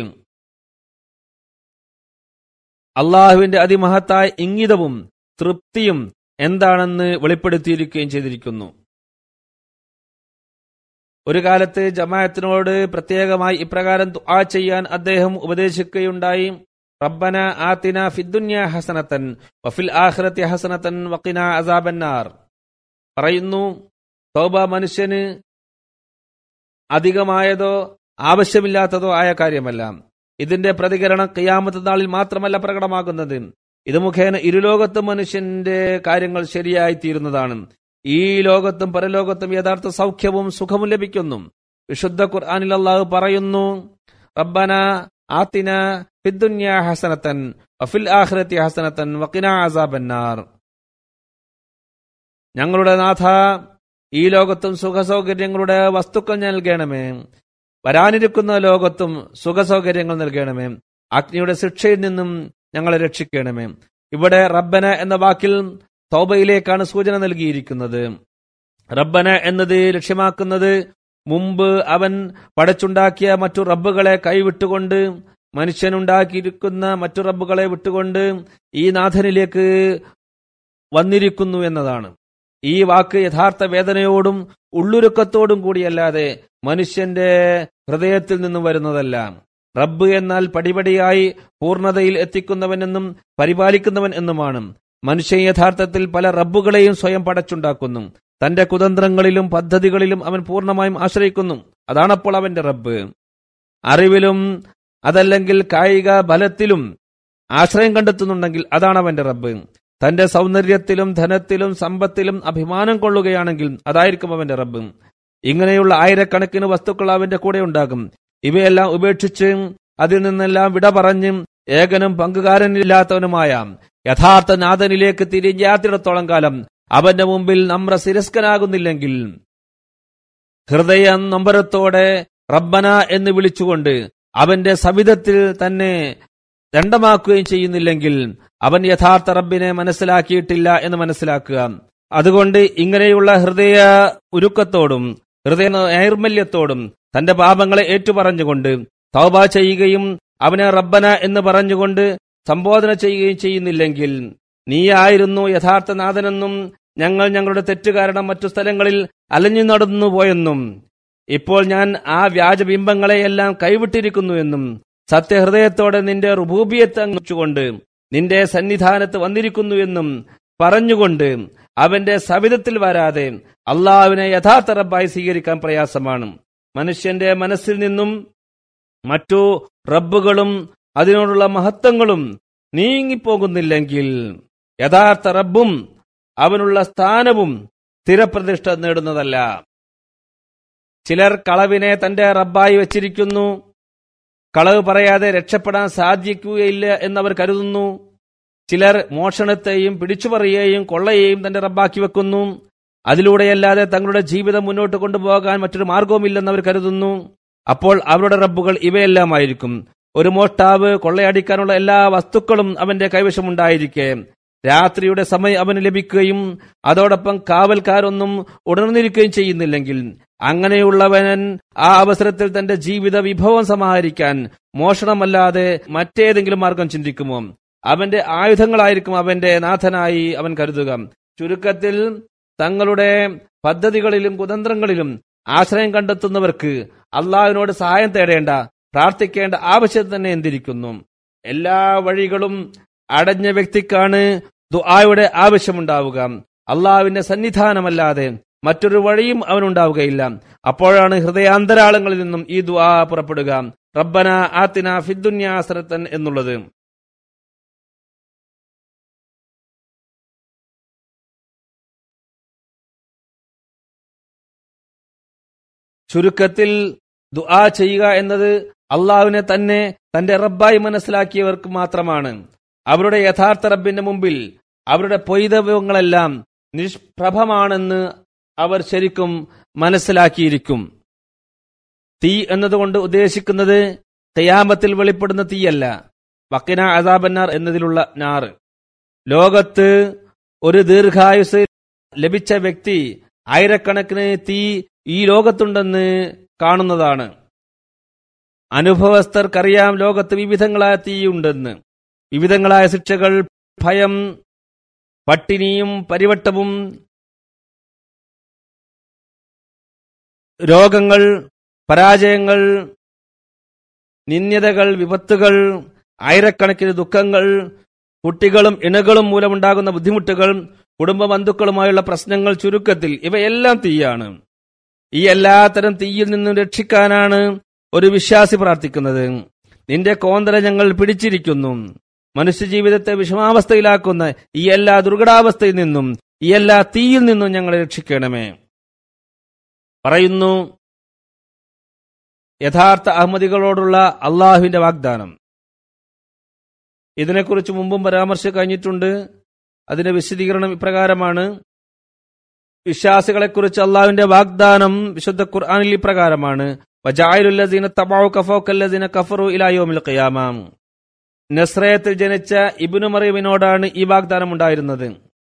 അള്ളാഹുവിന്റെ അതിമഹത്തായ ഇംഗിതവും തൃപ്തിയും എന്താണെന്ന് വെളിപ്പെടുത്തിയിരിക്കുകയും ചെയ്തിരിക്കുന്നു ഒരു കാലത്ത് ജമാഅത്തിനോട് പ്രത്യേകമായി ഇപ്രകാരം ദുആ ചെയ്യാൻ അദ്ദേഹം ഉപദേശിക്കുകയുണ്ടായി റബ്ബന ആത്തിന ഫിദ്ദുന്യ ഹസനത്തൻ വഫിൽ ആഖിറത്തി ഹസനത്തൻ വഖിന അസാബന്നാർ പറയുന്നു തൗബ മനുഷ്യന് അധികമായതോ ആവശ്യമില്ലാത്തതോ ആയ കാര്യമല്ല ഇതിന്റെ പ്രതികരണം കിയാമത്ത് നാളിൽ മാത്രമല്ല പ്രകടമാകുന്നത് ഇത് മുഖേന ഇരുലോകത്തും മനുഷ്യന്റെ കാര്യങ്ങൾ ശരിയായി തീരുന്നതാണ് ഈ ലോകത്തും പരലോകത്തും യഥാർത്ഥ സൗഖ്യവും സുഖവും ലഭിക്കുന്നു വിശുദ്ധ ഖുർആനിൽ അള്ളാഹു പറയുന്നു റബ്ബന ആത്തിന ഫിദ്ദുന്യ ഹസനത്തൻ വഫിൽ ആഖിറത്തി ഹസനത്തൻ വഖിന അസാബന്നാർ ഞങ്ങളുടെ നാഥ ഈ ലോകത്തും സുഖസൗകര്യങ്ങളുടെ വസ്തുക്കൾ നൽകണമേ വരാനിരിക്കുന്ന ലോകത്തും സുഖസൗകര്യങ്ങൾ നൽകണമേ അഗ്നിയുടെ ശിക്ഷയിൽ നിന്നും ഞങ്ങളെ രക്ഷിക്കണമേ ഇവിടെ റബ്ബന എന്ന വാക്കിൽ തൗബയിലേക്കാണ് സൂചന നൽകിയിരിക്കുന്നത് റബ്ബന എന്നത് ലക്ഷ്യമാക്കുന്നത് മുമ്പ് അവൻ പടച്ചുണ്ടാക്കിയ മറ്റു റബ്ബുകളെ കൈവിട്ടുകൊണ്ട് മനുഷ്യനുണ്ടാക്കിയിരിക്കുന്ന മറ്റു റബ്ബുകളെ വിട്ടുകൊണ്ട് ഈ നാഥനിലേക്ക് വന്നിരിക്കുന്നു എന്നതാണ് ഈ വാക്ക് യഥാർത്ഥ വേദനയോടും ഉള്ളുരുക്കത്തോടും കൂടിയല്ലാതെ മനുഷ്യന്റെ ഹൃദയത്തിൽ നിന്നും വരുന്നതല്ല റബ്ബ് എന്നാൽ പടിപടിയായി പൂർണ്ണതയിൽ എത്തിക്കുന്നവനെന്നും പരിപാലിക്കുന്നവൻ എന്നുമാണ് മനുഷ്യൻ യഥാർത്ഥത്തിൽ പല റബ്ബുകളെയും സ്വയം പടച്ചുണ്ടാക്കുന്നു തന്റെ കുതന്ത്രങ്ങളിലും പദ്ധതികളിലും അവൻ പൂർണ്ണമായും ആശ്രയിക്കുന്നു അതാണപ്പോൾ അവന്റെ റബ്ബ് അറിവിലും അതല്ലെങ്കിൽ കായിക ബലത്തിലും ആശ്രയം കണ്ടെത്തുന്നുണ്ടെങ്കിൽ അതാണ് അവന്റെ റബ്ബ് തന്റെ സൗന്ദര്യത്തിലും ധനത്തിലും സമ്പത്തിലും അഭിമാനം കൊള്ളുകയാണെങ്കിൽ അതായിരിക്കും അവന്റെ റബ്ബ് ഇങ്ങനെയുള്ള ആയിരക്കണക്കിന് വസ്തുക്കൾ അവന്റെ കൂടെ ഉണ്ടാകും ഇവയെല്ലാം ഉപേക്ഷിച്ച് അതിൽ നിന്നെല്ലാം വിട പറഞ്ഞ് ഏകനും പങ്കുകാരനില്ലാത്തവനുമായ യഥാർത്ഥ നാഥനിലേക്ക് തിരിഞ്ഞാത്തിടത്തോളം കാലം അവന്റെ മുമ്പിൽ നമ്ര ശിരസ്കനാകുന്നില്ലെങ്കിൽ ഹൃദയം നമ്പരത്തോടെ റബ്ബന എന്ന് വിളിച്ചുകൊണ്ട് അവന്റെ സവിധത്തിൽ തന്നെ ദണ്ഡമാക്കുകയും ചെയ്യുന്നില്ലെങ്കിൽ അവൻ യഥാർത്ഥ റബ്ബിനെ മനസ്സിലാക്കിയിട്ടില്ല എന്ന് മനസ്സിലാക്കുക അതുകൊണ്ട് ഇങ്ങനെയുള്ള ഹൃദയ ഉരുക്കത്തോടും ഹൃദയ നൈർമല്യത്തോടും തന്റെ പാപങ്ങളെ ഏറ്റുപറഞ്ഞുകൊണ്ട് തൗബ ചെയ്യുകയും അവനെ റബ്ബന എന്ന് പറഞ്ഞുകൊണ്ട് സംബോധന ചെയ്യുകയും ചെയ്യുന്നില്ലെങ്കിൽ നീയായിരുന്നു യഥാർത്ഥ നാഥനെന്നും ഞങ്ങൾ ഞങ്ങളുടെ തെറ്റ് കാരണം മറ്റു സ്ഥലങ്ങളിൽ അലഞ്ഞു നടന്നു പോയെന്നും ഇപ്പോൾ ഞാൻ ആ വ്യാജബിംബങ്ങളെയെല്ലാം കൈവിട്ടിരിക്കുന്നു എന്നും സത്യഹൃദയത്തോടെ നിന്റെ റുബൂബിയത്ത് അങ്ങുകൊണ്ട് നിന്റെ സന്നിധാനത്ത് വന്നിരിക്കുന്നു എന്നും പറഞ്ഞുകൊണ്ട് അവന്റെ സവിധത്തിൽ വരാതെ അള്ളാഹുവിനെ യഥാർത്ഥ റബ്ബായി സ്വീകരിക്കാൻ പ്രയാസമാണ് മനുഷ്യന്റെ മനസ്സിൽ നിന്നും മറ്റു റബ്ബുകളും അതിനോടുള്ള മഹത്വങ്ങളും നീങ്ങിപ്പോകുന്നില്ലെങ്കിൽ യഥാർത്ഥ റബ്ബും അവനുള്ള സ്ഥാനവും സ്ഥിരപ്രതിഷ്ഠ നേടുന്നതല്ല ചിലർ കളവിനെ തന്റെ റബ്ബായി വച്ചിരിക്കുന്നു കളവ് പറയാതെ രക്ഷപ്പെടാൻ സാധിക്കുകയില്ല എന്നവർ കരുതുന്നു ചിലർ മോഷണത്തെയും പിടിച്ചുപറിയെയും കൊള്ളയെയും തന്റെ റബ്ബാക്കി വെക്കുന്നു അതിലൂടെയല്ലാതെ തങ്ങളുടെ ജീവിതം മുന്നോട്ട് കൊണ്ടുപോകാൻ മറ്റൊരു മാർഗവുമില്ലെന്ന് അവർ കരുതുന്നു അപ്പോൾ അവരുടെ റബ്ബുകൾ ഇവയെല്ലാമായിരിക്കും ഒരു മോഷ്ടാവ് കൊള്ളയടിക്കാനുള്ള എല്ലാ വസ്തുക്കളും അവന്റെ കൈവശമുണ്ടായിരിക്കെ രാത്രിയുടെ സമയം അവന് ലഭിക്കുകയും അതോടൊപ്പം കാവൽക്കാരൊന്നും ഉണർന്നിരിക്കുകയും ചെയ്യുന്നില്ലെങ്കിൽ അങ്ങനെയുള്ളവൻ ആ അവസരത്തിൽ തന്റെ ജീവിത വിഭവം സമാഹരിക്കാൻ മോഷണമല്ലാതെ മറ്റേതെങ്കിലും മാർഗം ചിന്തിക്കുമോ അവന്റെ ആയുധങ്ങളായിരിക്കും അവന്റെ നാഥനായി അവൻ കരുതുക ചുരുക്കത്തിൽ തങ്ങളുടെ പദ്ധതികളിലും കുതന്ത്രങ്ങളിലും ആശ്രയം കണ്ടെത്തുന്നവർക്ക് അള്ളാഹുവിനോട് സഹായം തേടേണ്ട പ്രാർത്ഥിക്കേണ്ട ആവശ്യം തന്നെ എന്തിരിക്കുന്നു എല്ലാ വഴികളും അടഞ്ഞ വ്യക്തിക്കാണ് ദുആയുടെ ആവശ്യമുണ്ടാവുക അള്ളാഹുവിന്റെ സന്നിധാനമല്ലാതെ മറ്റൊരു വഴിയും അവനുണ്ടാവുകയില്ല അപ്പോഴാണ് ഹൃദയാന്തരാളങ്ങളിൽ നിന്നും ഈ ദുആ പുറപ്പെടുക റബ്ബന ആത്തിന ഫിദ്ദുന്യാസരത്തൻ എന്നുള്ളത് ചുരുക്കത്തിൽ ദുആ ചെയ്യുക എന്നത് അള്ളാഹുവിനെ തന്നെ തന്റെ റബ്ബായി മനസ്സിലാക്കിയവർക്ക് മാത്രമാണ് അവരുടെ യഥാർത്ഥ റബ്ബിന്റെ മുമ്പിൽ അവരുടെ പൊയ്തവങ്ങളെല്ലാം നിഷ്പ്രഭമാണെന്ന് അവർ ശരിക്കും മനസ്സിലാക്കിയിരിക്കും തീ എന്നതുകൊണ്ട് ഉദ്ദേശിക്കുന്നത് തയ്യാമത്തിൽ വെളിപ്പെടുന്ന തീയല്ല വക്കിന അസാബന്നാർ എന്നതിലുള്ള നാറ് ലോകത്ത് ഒരു ദീർഘായുസ് ലഭിച്ച വ്യക്തി ആയിരക്കണക്കിന് തീ ഈ ലോകത്തുണ്ടെന്ന് കാണുന്നതാണ് അനുഭവസ്ഥർക്കറിയാം ലോകത്ത് വിവിധങ്ങളായ തീയുണ്ടെന്ന് വിവിധങ്ങളായ ശിക്ഷകൾ ഭയം പട്ടിണിയും പരിവട്ടവും രോഗങ്ങൾ പരാജയങ്ങൾ നിന്ദ്യതകൾ വിപത്തുകൾ ആയിരക്കണക്കിന് ദുഃഖങ്ങൾ കുട്ടികളും ഇണകളും മൂലമുണ്ടാകുന്ന ബുദ്ധിമുട്ടുകൾ കുടുംബ ബന്ധുക്കളുമായുള്ള പ്രശ്നങ്ങൾ ചുരുക്കത്തിൽ ഇവയെല്ലാം തീയാണ് ഈ എല്ലാത്തരം തീയിൽ നിന്നും രക്ഷിക്കാനാണ് ഒരു വിശ്വാസി പ്രാർത്ഥിക്കുന്നത് നിന്റെ കോന്തല ഞങ്ങൾ പിടിച്ചിരിക്കുന്നു മനുഷ്യജീവിതത്തെ വിഷമാവസ്ഥയിലാക്കുന്ന ഈ എല്ലാ ദുർഘടാവസ്ഥയിൽ നിന്നും ഈ എല്ലാ തീയിൽ നിന്നും ഞങ്ങളെ രക്ഷിക്കണമേ പറയുന്നു യഥാർത്ഥ അഹമ്മദികളോടുള്ള അള്ളാഹുവിന്റെ വാഗ്ദാനം ഇതിനെക്കുറിച്ച് മുമ്പും പരാമർശം കഴിഞ്ഞിട്ടുണ്ട് അതിന്റെ വിശദീകരണം ഇപ്രകാരമാണ് വിശ്വാസികളെക്കുറിച്ച് അള്ളാഹുവിന്റെ വാഗ്ദാനം വിശുദ്ധ ഖുർആാനിൽ ഇപ്രകാരമാണ് വജായിലുല്ലസീന തബാഉ കഫോക്കല്ലസീന കഫറു ഇലായോമിൽ ഖിയാമാം നസ്രയത്തിൽ ജനിച്ച ഇബിനു മറിയമിനോടാണ് ഈ വാഗ്ദാനം ഉണ്ടായിരുന്നത്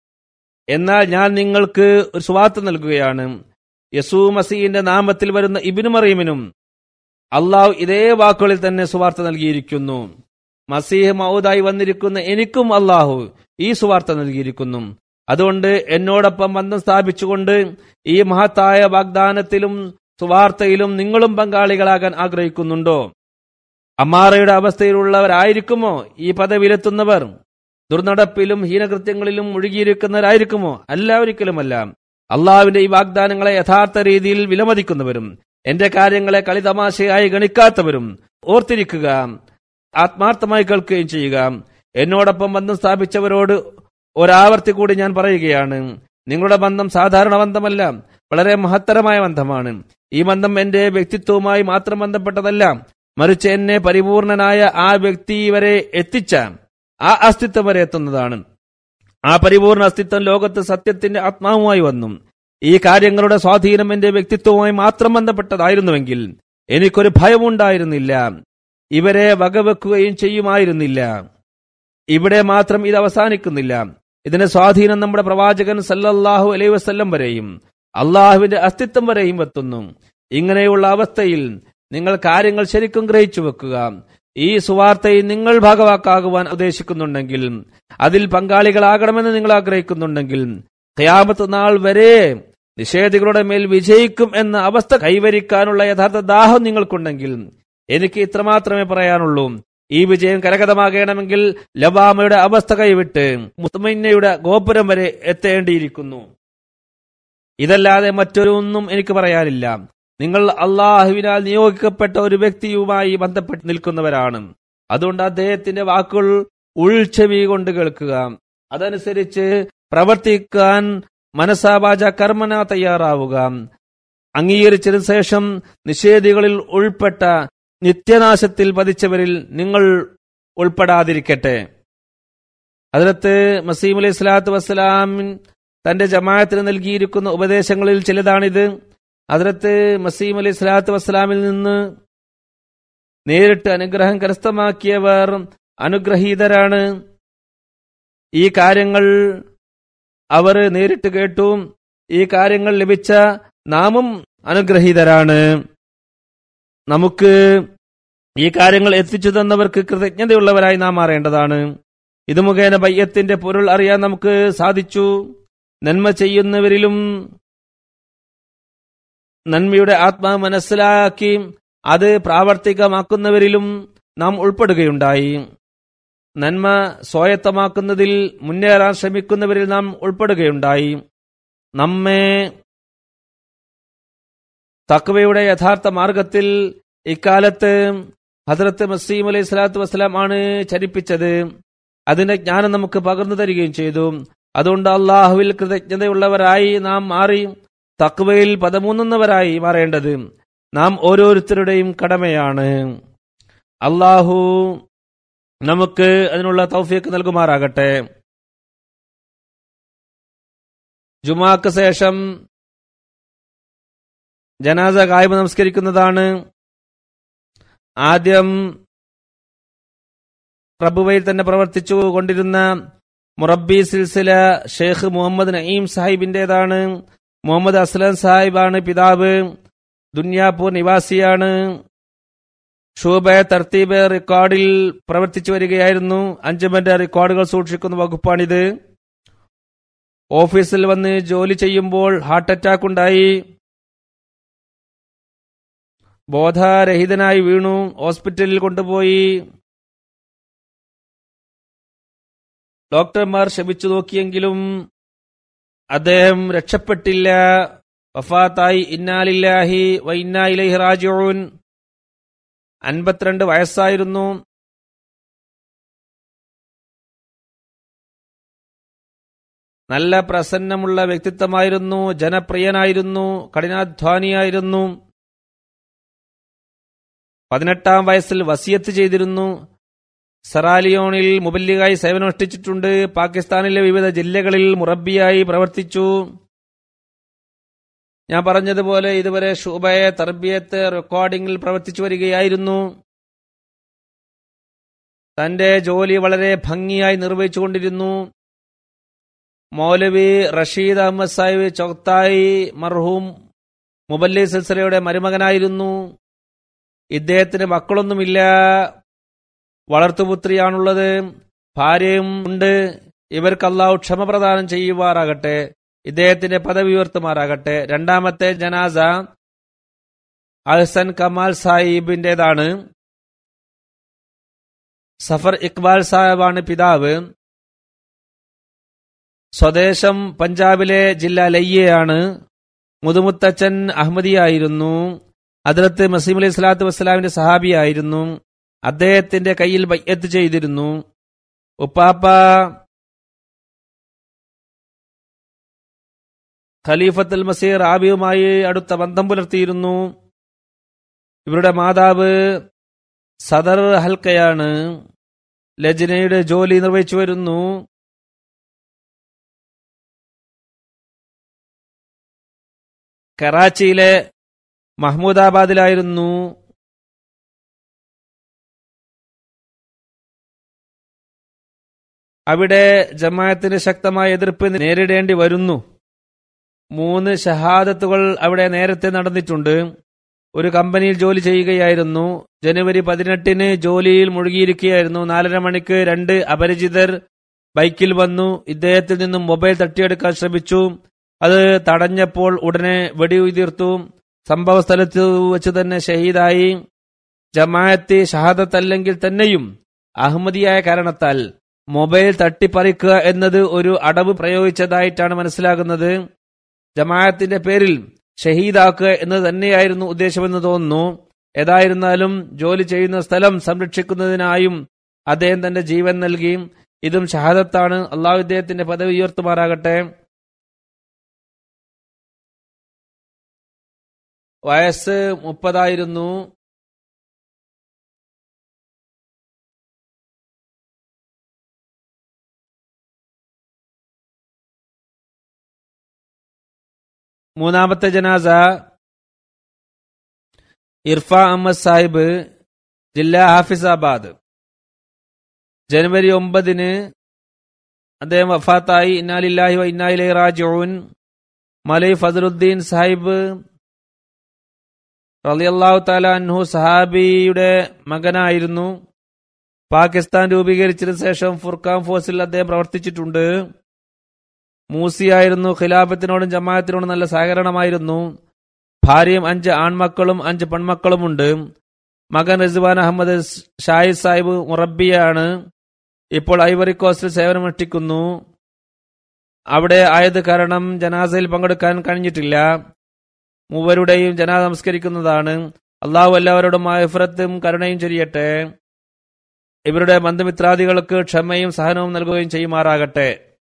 എന്നാൽ ഞാൻ നിങ്ങൾക്ക് ഒരു സുവാർത്ത നൽകുകയാണ് യസൂ മസീന്റെ നാമത്തിൽ വരുന്ന ഇബിനു മറിയമിനും അള്ളാഹു ഇതേ വാക്കുകളിൽ തന്നെ സുവാർത്ത നൽകിയിരിക്കുന്നു മസീഹ് മൗദായി വന്നിരിക്കുന്ന എനിക്കും അള്ളാഹു ഈ സുവാർത്ത നൽകിയിരിക്കുന്നു അതുകൊണ്ട് എന്നോടൊപ്പം ബന്ധം സ്ഥാപിച്ചുകൊണ്ട് ഈ മഹത്തായ വാഗ്ദാനത്തിലും സുവാർത്തയിലും നിങ്ങളും പങ്കാളികളാകാൻ ആഗ്രഹിക്കുന്നുണ്ടോ അമ്മാറയുടെ അവസ്ഥയിലുള്ളവരായിരിക്കുമോ ഈ പദവിയിലെത്തുന്നവർ ദുർനടപ്പിലും ഹീനകൃത്യങ്ങളിലും മുഴുകിയിരിക്കുന്നവരായിരിക്കുമോ അല്ല ഒരിക്കലുമല്ല അള്ളാഹുവിന്റെ ഈ വാഗ്ദാനങ്ങളെ യഥാർത്ഥ രീതിയിൽ വിലമതിക്കുന്നവരും എന്റെ കാര്യങ്ങളെ കളിതമാശയായി ഗണിക്കാത്തവരും ഓർത്തിരിക്കുക ആത്മാർത്ഥമായി കേൾക്കുകയും ചെയ്യുക എന്നോടൊപ്പം ബന്ധം സ്ഥാപിച്ചവരോട് ഒരാവർത്തി കൂടി ഞാൻ പറയുകയാണ് നിങ്ങളുടെ ബന്ധം സാധാരണ ബന്ധമല്ല വളരെ മഹത്തരമായ ബന്ധമാണ് ഈ ബന്ധം എന്റെ വ്യക്തിത്വവുമായി മാത്രം ബന്ധപ്പെട്ടതല്ല മറിച്ച് എന്നെ പരിപൂർണനായ ആ വ്യക്തി വരെ എത്തിച്ച ആ അസ്തിത്വം വരെ എത്തുന്നതാണ് ആ പരിപൂർണ അസ്തിത്വം ലോകത്ത് സത്യത്തിന്റെ ആത്മാവുമായി വന്നു ഈ കാര്യങ്ങളുടെ സ്വാധീനം എന്റെ വ്യക്തിത്വവുമായി മാത്രം ബന്ധപ്പെട്ടതായിരുന്നുവെങ്കിൽ എനിക്കൊരു ഭയമുണ്ടായിരുന്നില്ല ഇവരെ വകവെക്കുകയും ചെയ്യുമായിരുന്നില്ല ഇവിടെ മാത്രം ഇത് അവസാനിക്കുന്നില്ല ഇതിന്റെ സ്വാധീനം നമ്മുടെ പ്രവാചകൻ സല്ലല്ലാഹു അലൈഹി വസല്ലം വരെയും അള്ളാഹുവിന്റെ അസ്തിത്വം വരെയും എത്തുന്നു ഇങ്ങനെയുള്ള അവസ്ഥയിൽ നിങ്ങൾ കാര്യങ്ങൾ ശരിക്കും ഗ്രഹിച്ചു വെക്കുക ഈ സുവാർത്തയിൽ നിങ്ങൾ ഭാഗവാക്കാകുവാൻ ഉദ്ദേശിക്കുന്നുണ്ടെങ്കിൽ അതിൽ പങ്കാളികളാകണമെന്ന് നിങ്ങൾ ആഗ്രഹിക്കുന്നുണ്ടെങ്കിൽ ഖയാമത്ത് നാൾ വരെ നിഷേധികളുടെ മേൽ വിജയിക്കും എന്ന അവസ്ഥ കൈവരിക്കാനുള്ള യഥാർത്ഥ ദാഹം നിങ്ങൾക്കുണ്ടെങ്കിൽ എനിക്ക് ഇത്രമാത്രമേ പറയാനുള്ളൂ ഈ വിജയം കരകതമാകണമെങ്കിൽ ലബാമയുടെ അവസ്ഥ കൈവിട്ട് മുത്തമന്നയുടെ ഗോപുരം വരെ എത്തേണ്ടിയിരിക്കുന്നു ഇതല്ലാതെ മറ്റൊരൊന്നും എനിക്ക് പറയാനില്ല നിങ്ങൾ അള്ളാഹുവിനാൽ നിയോഗിക്കപ്പെട്ട ഒരു വ്യക്തിയുമായി ബന്ധപ്പെട്ട് നിൽക്കുന്നവരാണ് അതുകൊണ്ട് അദ്ദേഹത്തിന്റെ വാക്കുകൾ ഉൾച്ചെവി കൊണ്ട് കേൾക്കുക അതനുസരിച്ച് പ്രവർത്തിക്കാൻ മനസാവാച കർമ്മന തയ്യാറാവുക അംഗീകരിച്ചതിനു ശേഷം നിഷേധികളിൽ ഉൾപ്പെട്ട നിത്യനാശത്തിൽ പതിച്ചവരിൽ നിങ്ങൾ ഉൾപ്പെടാതിരിക്കട്ടെ അതിലത്ത് മസീം അലൈഹി സ്വലാത്തു വസ്സലാമിൻ തന്റെ ജമാഅത്തിന് നൽകിയിരിക്കുന്ന ഉപദേശങ്ങളിൽ ചിലതാണിത് അതിലത്ത് മസീം അലൈഹി സ്വലാത്തു വസ്സലാമിൽ നിന്ന് നേരിട്ട് അനുഗ്രഹം കരസ്ഥമാക്കിയവർ അനുഗ്രഹീതരാണ് ഈ കാര്യങ്ങൾ അവർ നേരിട്ട് കേട്ടു ഈ കാര്യങ്ങൾ ലഭിച്ച നാമും അനുഗ്രഹീതരാണ് നമുക്ക് ഈ കാര്യങ്ങൾ എത്തിച്ചു തന്നവർക്ക് കൃതജ്ഞതയുള്ളവരായി നാം മാറേണ്ടതാണ് ഇത് മുഖേന ബയ്യത്തിന്റെ പൊരുൾ അറിയാൻ നമുക്ക് സാധിച്ചു നന്മ ചെയ്യുന്നവരിലും നന്മയുടെ ആത്മാവ് മനസ്സിലാക്കി അത് പ്രാവർത്തികമാക്കുന്നവരിലും നാം ഉൾപ്പെടുകയുണ്ടായി നന്മ സ്വായത്തമാക്കുന്നതിൽ മുന്നേറാൻ ശ്രമിക്കുന്നവരിൽ നാം ഉൾപ്പെടുകയുണ്ടായി നമ്മെ തക്വയുടെ യഥാർത്ഥ മാർഗത്തിൽ ഇക്കാലത്ത് ഹസരത്ത് മസീം അലൈഹി സ്വലാത്തു വസ്സലാം ആണ് ചരിപ്പിച്ചത് അതിന്റെ ജ്ഞാനം നമുക്ക് പകർന്നു തരികയും ചെയ്തു അതുകൊണ്ട് അള്ളാഹുവിൽ കൃതജ്ഞതയുള്ളവരായി നാം മാറി തക്വയിൽ പദമൂന്നുന്നവരായി മാറേണ്ടത് നാം ഓരോരുത്തരുടെയും കടമയാണ് അള്ളാഹു നമുക്ക് അതിനുള്ള തൗഫീക്ക് നൽകുമാറാകട്ടെ ജുമാക്ക് ശേഷം ജനാസ കായ്മ നമസ്കരിക്കുന്നതാണ് ആദ്യം പ്രഭുവയിൽ തന്നെ പ്രവർത്തിച്ചു കൊണ്ടിരുന്ന മുറബി സിൽസില ഷെയ്ഖ് മുഹമ്മദ് നഈം സാഹിബിന്റേതാണ് മുഹമ്മദ് അസ്ലം സാഹിബാണ് പിതാവ് ദുന്യാപൂർ നിവാസിയാണ് ഷൂബ തർത്തീബ് റെക്കോർഡിൽ പ്രവർത്തിച്ചു വരികയായിരുന്നു അഞ്ചുമന്റെ റെക്കോർഡുകൾ സൂക്ഷിക്കുന്ന വകുപ്പാണിത് ഓഫീസിൽ വന്ന് ജോലി ചെയ്യുമ്പോൾ ഹാർട്ട് അറ്റാക്ക് ഉണ്ടായി ബോധരഹിതനായി വീണു ഹോസ്പിറ്റലിൽ കൊണ്ടുപോയി ഡോക്ടർമാർ ശപിച്ചു നോക്കിയെങ്കിലും അദ്ദേഹം രക്ഷപ്പെട്ടില്ല വഫാത്തായി ഇന്നാലില്ലാഹി വ ഇന്നാ ഇലൈഹി റാജിഊൻ അൻപത്തിരണ്ട് വയസ്സായിരുന്നു നല്ല പ്രസന്നമുള്ള വ്യക്തിത്വമായിരുന്നു ജനപ്രിയനായിരുന്നു കഠിനാധ്വാനിയായിരുന്നു പതിനെട്ടാം വയസ്സിൽ വസിയത്ത് ചെയ്തിരുന്നു സെറാലിയോണിൽ മുബല്ലിഗായി സേവനമനുഷ്ഠിച്ചിട്ടുണ്ട് പാകിസ്ഥാനിലെ വിവിധ ജില്ലകളിൽ മുറബിയായി പ്രവർത്തിച്ചു ഞാൻ പറഞ്ഞതുപോലെ ഇതുവരെ ഷൂബയെ തർബിയത്ത് റെക്കോർഡിംഗിൽ പ്രവർത്തിച്ചു വരികയായിരുന്നു തന്റെ ജോലി വളരെ ഭംഗിയായി നിർവഹിച്ചുകൊണ്ടിരുന്നു മൗലവി റഷീദ് അഹമ്മദ് സാഹിബ് ചൊക്തായി മർഹൂം മുബല്ലി സിൽസിലയുടെ മരുമകനായിരുന്നു ഇദ്ദേഹത്തിന് മക്കളൊന്നുമില്ല വളർത്തുപുത്രിയാണുള്ളത് ഭാര്യയും ഉണ്ട് ഇവർക്ക് അള്ളാഹു ക്ഷമ പ്രദാനം ചെയ്യുമാറാകട്ടെ ഇദ്ദേഹത്തിന്റെ പദവി ഉയർത്തുമാറാകട്ടെ രണ്ടാമത്തെ ജനാസ അഹ്സൻ കമാൽ സാഹിബിന്റേതാണ് സഫർ ഇക്ബാൽ സാഹിബാണ് പിതാവ് സ്വദേശം പഞ്ചാബിലെ ജില്ല ലയ്യയാണ് മുതുമുത്തച്ഛൻ അഹമ്മദിയായിരുന്നു അതിലത്ത് മസീം അലൈഹി സ്വലാത്തു വസ്സലാമിന്റെ സഹാബിയായിരുന്നു അദ്ദേഹത്തിന്റെ കയ്യിൽ ബയ്യത്ത് ചെയ്തിരുന്നു ഉപ്പാപ്പ ഖലീഫത്തുൽ മസീർ ആബിയുമായി അടുത്ത ബന്ധം പുലർത്തിയിരുന്നു ഇവരുടെ മാതാവ് സദർ ഹൽക്കയാണ് ലജ്നയുടെ ജോലി നിർവഹിച്ചു വരുന്നു കറാച്ചിയിലെ മഹ്മൂദാബാദിലായിരുന്നു അവിടെ ജമാഅത്തിന് ശക്തമായ എതിർപ്പ് നേരിടേണ്ടി വരുന്നു മൂന്ന് ഷഹാദത്തുകൾ അവിടെ നേരത്തെ നടന്നിട്ടുണ്ട് ഒരു കമ്പനിയിൽ ജോലി ചെയ്യുകയായിരുന്നു ജനുവരി പതിനെട്ടിന് ജോലിയിൽ മുഴുകിയിരിക്കുകയായിരുന്നു നാലര മണിക്ക് രണ്ട് അപരിചിതർ ബൈക്കിൽ വന്നു ഇദ്ദേഹത്തിൽ നിന്നും മൊബൈൽ തട്ടിയെടുക്കാൻ ശ്രമിച്ചു അത് തടഞ്ഞപ്പോൾ ഉടനെ വെടിയുതിർത്തു സംഭവ സ്ഥലത്ത് വെച്ച് തന്നെ ഷഹീദായി ജമാഅത്ത് ഷഹാദത്തല്ലെങ്കിൽ തന്നെയും അഹമ്മദിയായ കാരണത്താൽ മൊബൈൽ തട്ടിപ്പറിക്കുക എന്നത് ഒരു അടവ് പ്രയോഗിച്ചതായിട്ടാണ് മനസ്സിലാകുന്നത് ജമാഅത്തിന്റെ പേരിൽ ഷഹീദാക്കുക എന്നത് തന്നെയായിരുന്നു ഉദ്ദേശമെന്ന് തോന്നുന്നു ഏതായിരുന്നാലും ജോലി ചെയ്യുന്ന സ്ഥലം സംരക്ഷിക്കുന്നതിനായും അദ്ദേഹം തന്റെ ജീവൻ നൽകി ഇതും ഷഹാദത്താണ് അള്ളാഹു ഇദ്ദേഹത്തിന്റെ പദവി ഉയർത്തുമാറാകട്ടെ വയസ്സ് മുപ്പതായിരുന്നു മൂന്നാമത്തെ ജനാസ ഇർഫ അഹമ്മദ് സാഹിബ് ജില്ല ഹാഫിസാബാദ് ജനുവരി ഒമ്പതിന് അദ്ദേഹം വഫാത്തായി ഇന്നാലില്ലാഹി വ ഇന്നായിലെ റാജുൻ മലൈ ഫസലുദ്ദീൻ സാഹിബ് റളിയല്ലാഹു താല അൻഹു സഹാബിയുടെ മകനായിരുന്നു പാകിസ്ഥാൻ രൂപീകരിച്ചതിനു ശേഷം ഫുർഖാൻ ഫോഴ്സിൽ അദ്ദേഹം പ്രവർത്തിച്ചിട്ടുണ്ട് മൂസിയായിരുന്നു ഖിലാഫത്തിനോടും ജമാഅത്തിനോടും നല്ല സഹകരണമായിരുന്നു ഭാര്യയും അഞ്ച് ആൺമക്കളും അഞ്ച് പെൺമക്കളുമുണ്ട് മകൻ റിസ്വാൻ അഹമ്മദ് ഷാഹിദ് സാഹിബ് മുറബിയാണ് ഇപ്പോൾ ഐവറി കോസ്റ്റിൽ സേവനമനുഷ്ഠിക്കുന്നു അവിടെ ആയത് കാരണം ജനാസയിൽ പങ്കെടുക്കാൻ കഴിഞ്ഞിട്ടില്ല മൂവരുടെയും ജനാസ നമസ്കരിക്കുന്നതാണ് അള്ളാഹു എല്ലാവരോടും മാഫറത്തും കരുണയും ചൊരിയട്ടെ ഇവരുടെ ബന്ധുമിത്രാദികൾക്ക് ക്ഷമയും സഹനവും നൽകുകയും ചെയ്യുമാറാകട്ടെ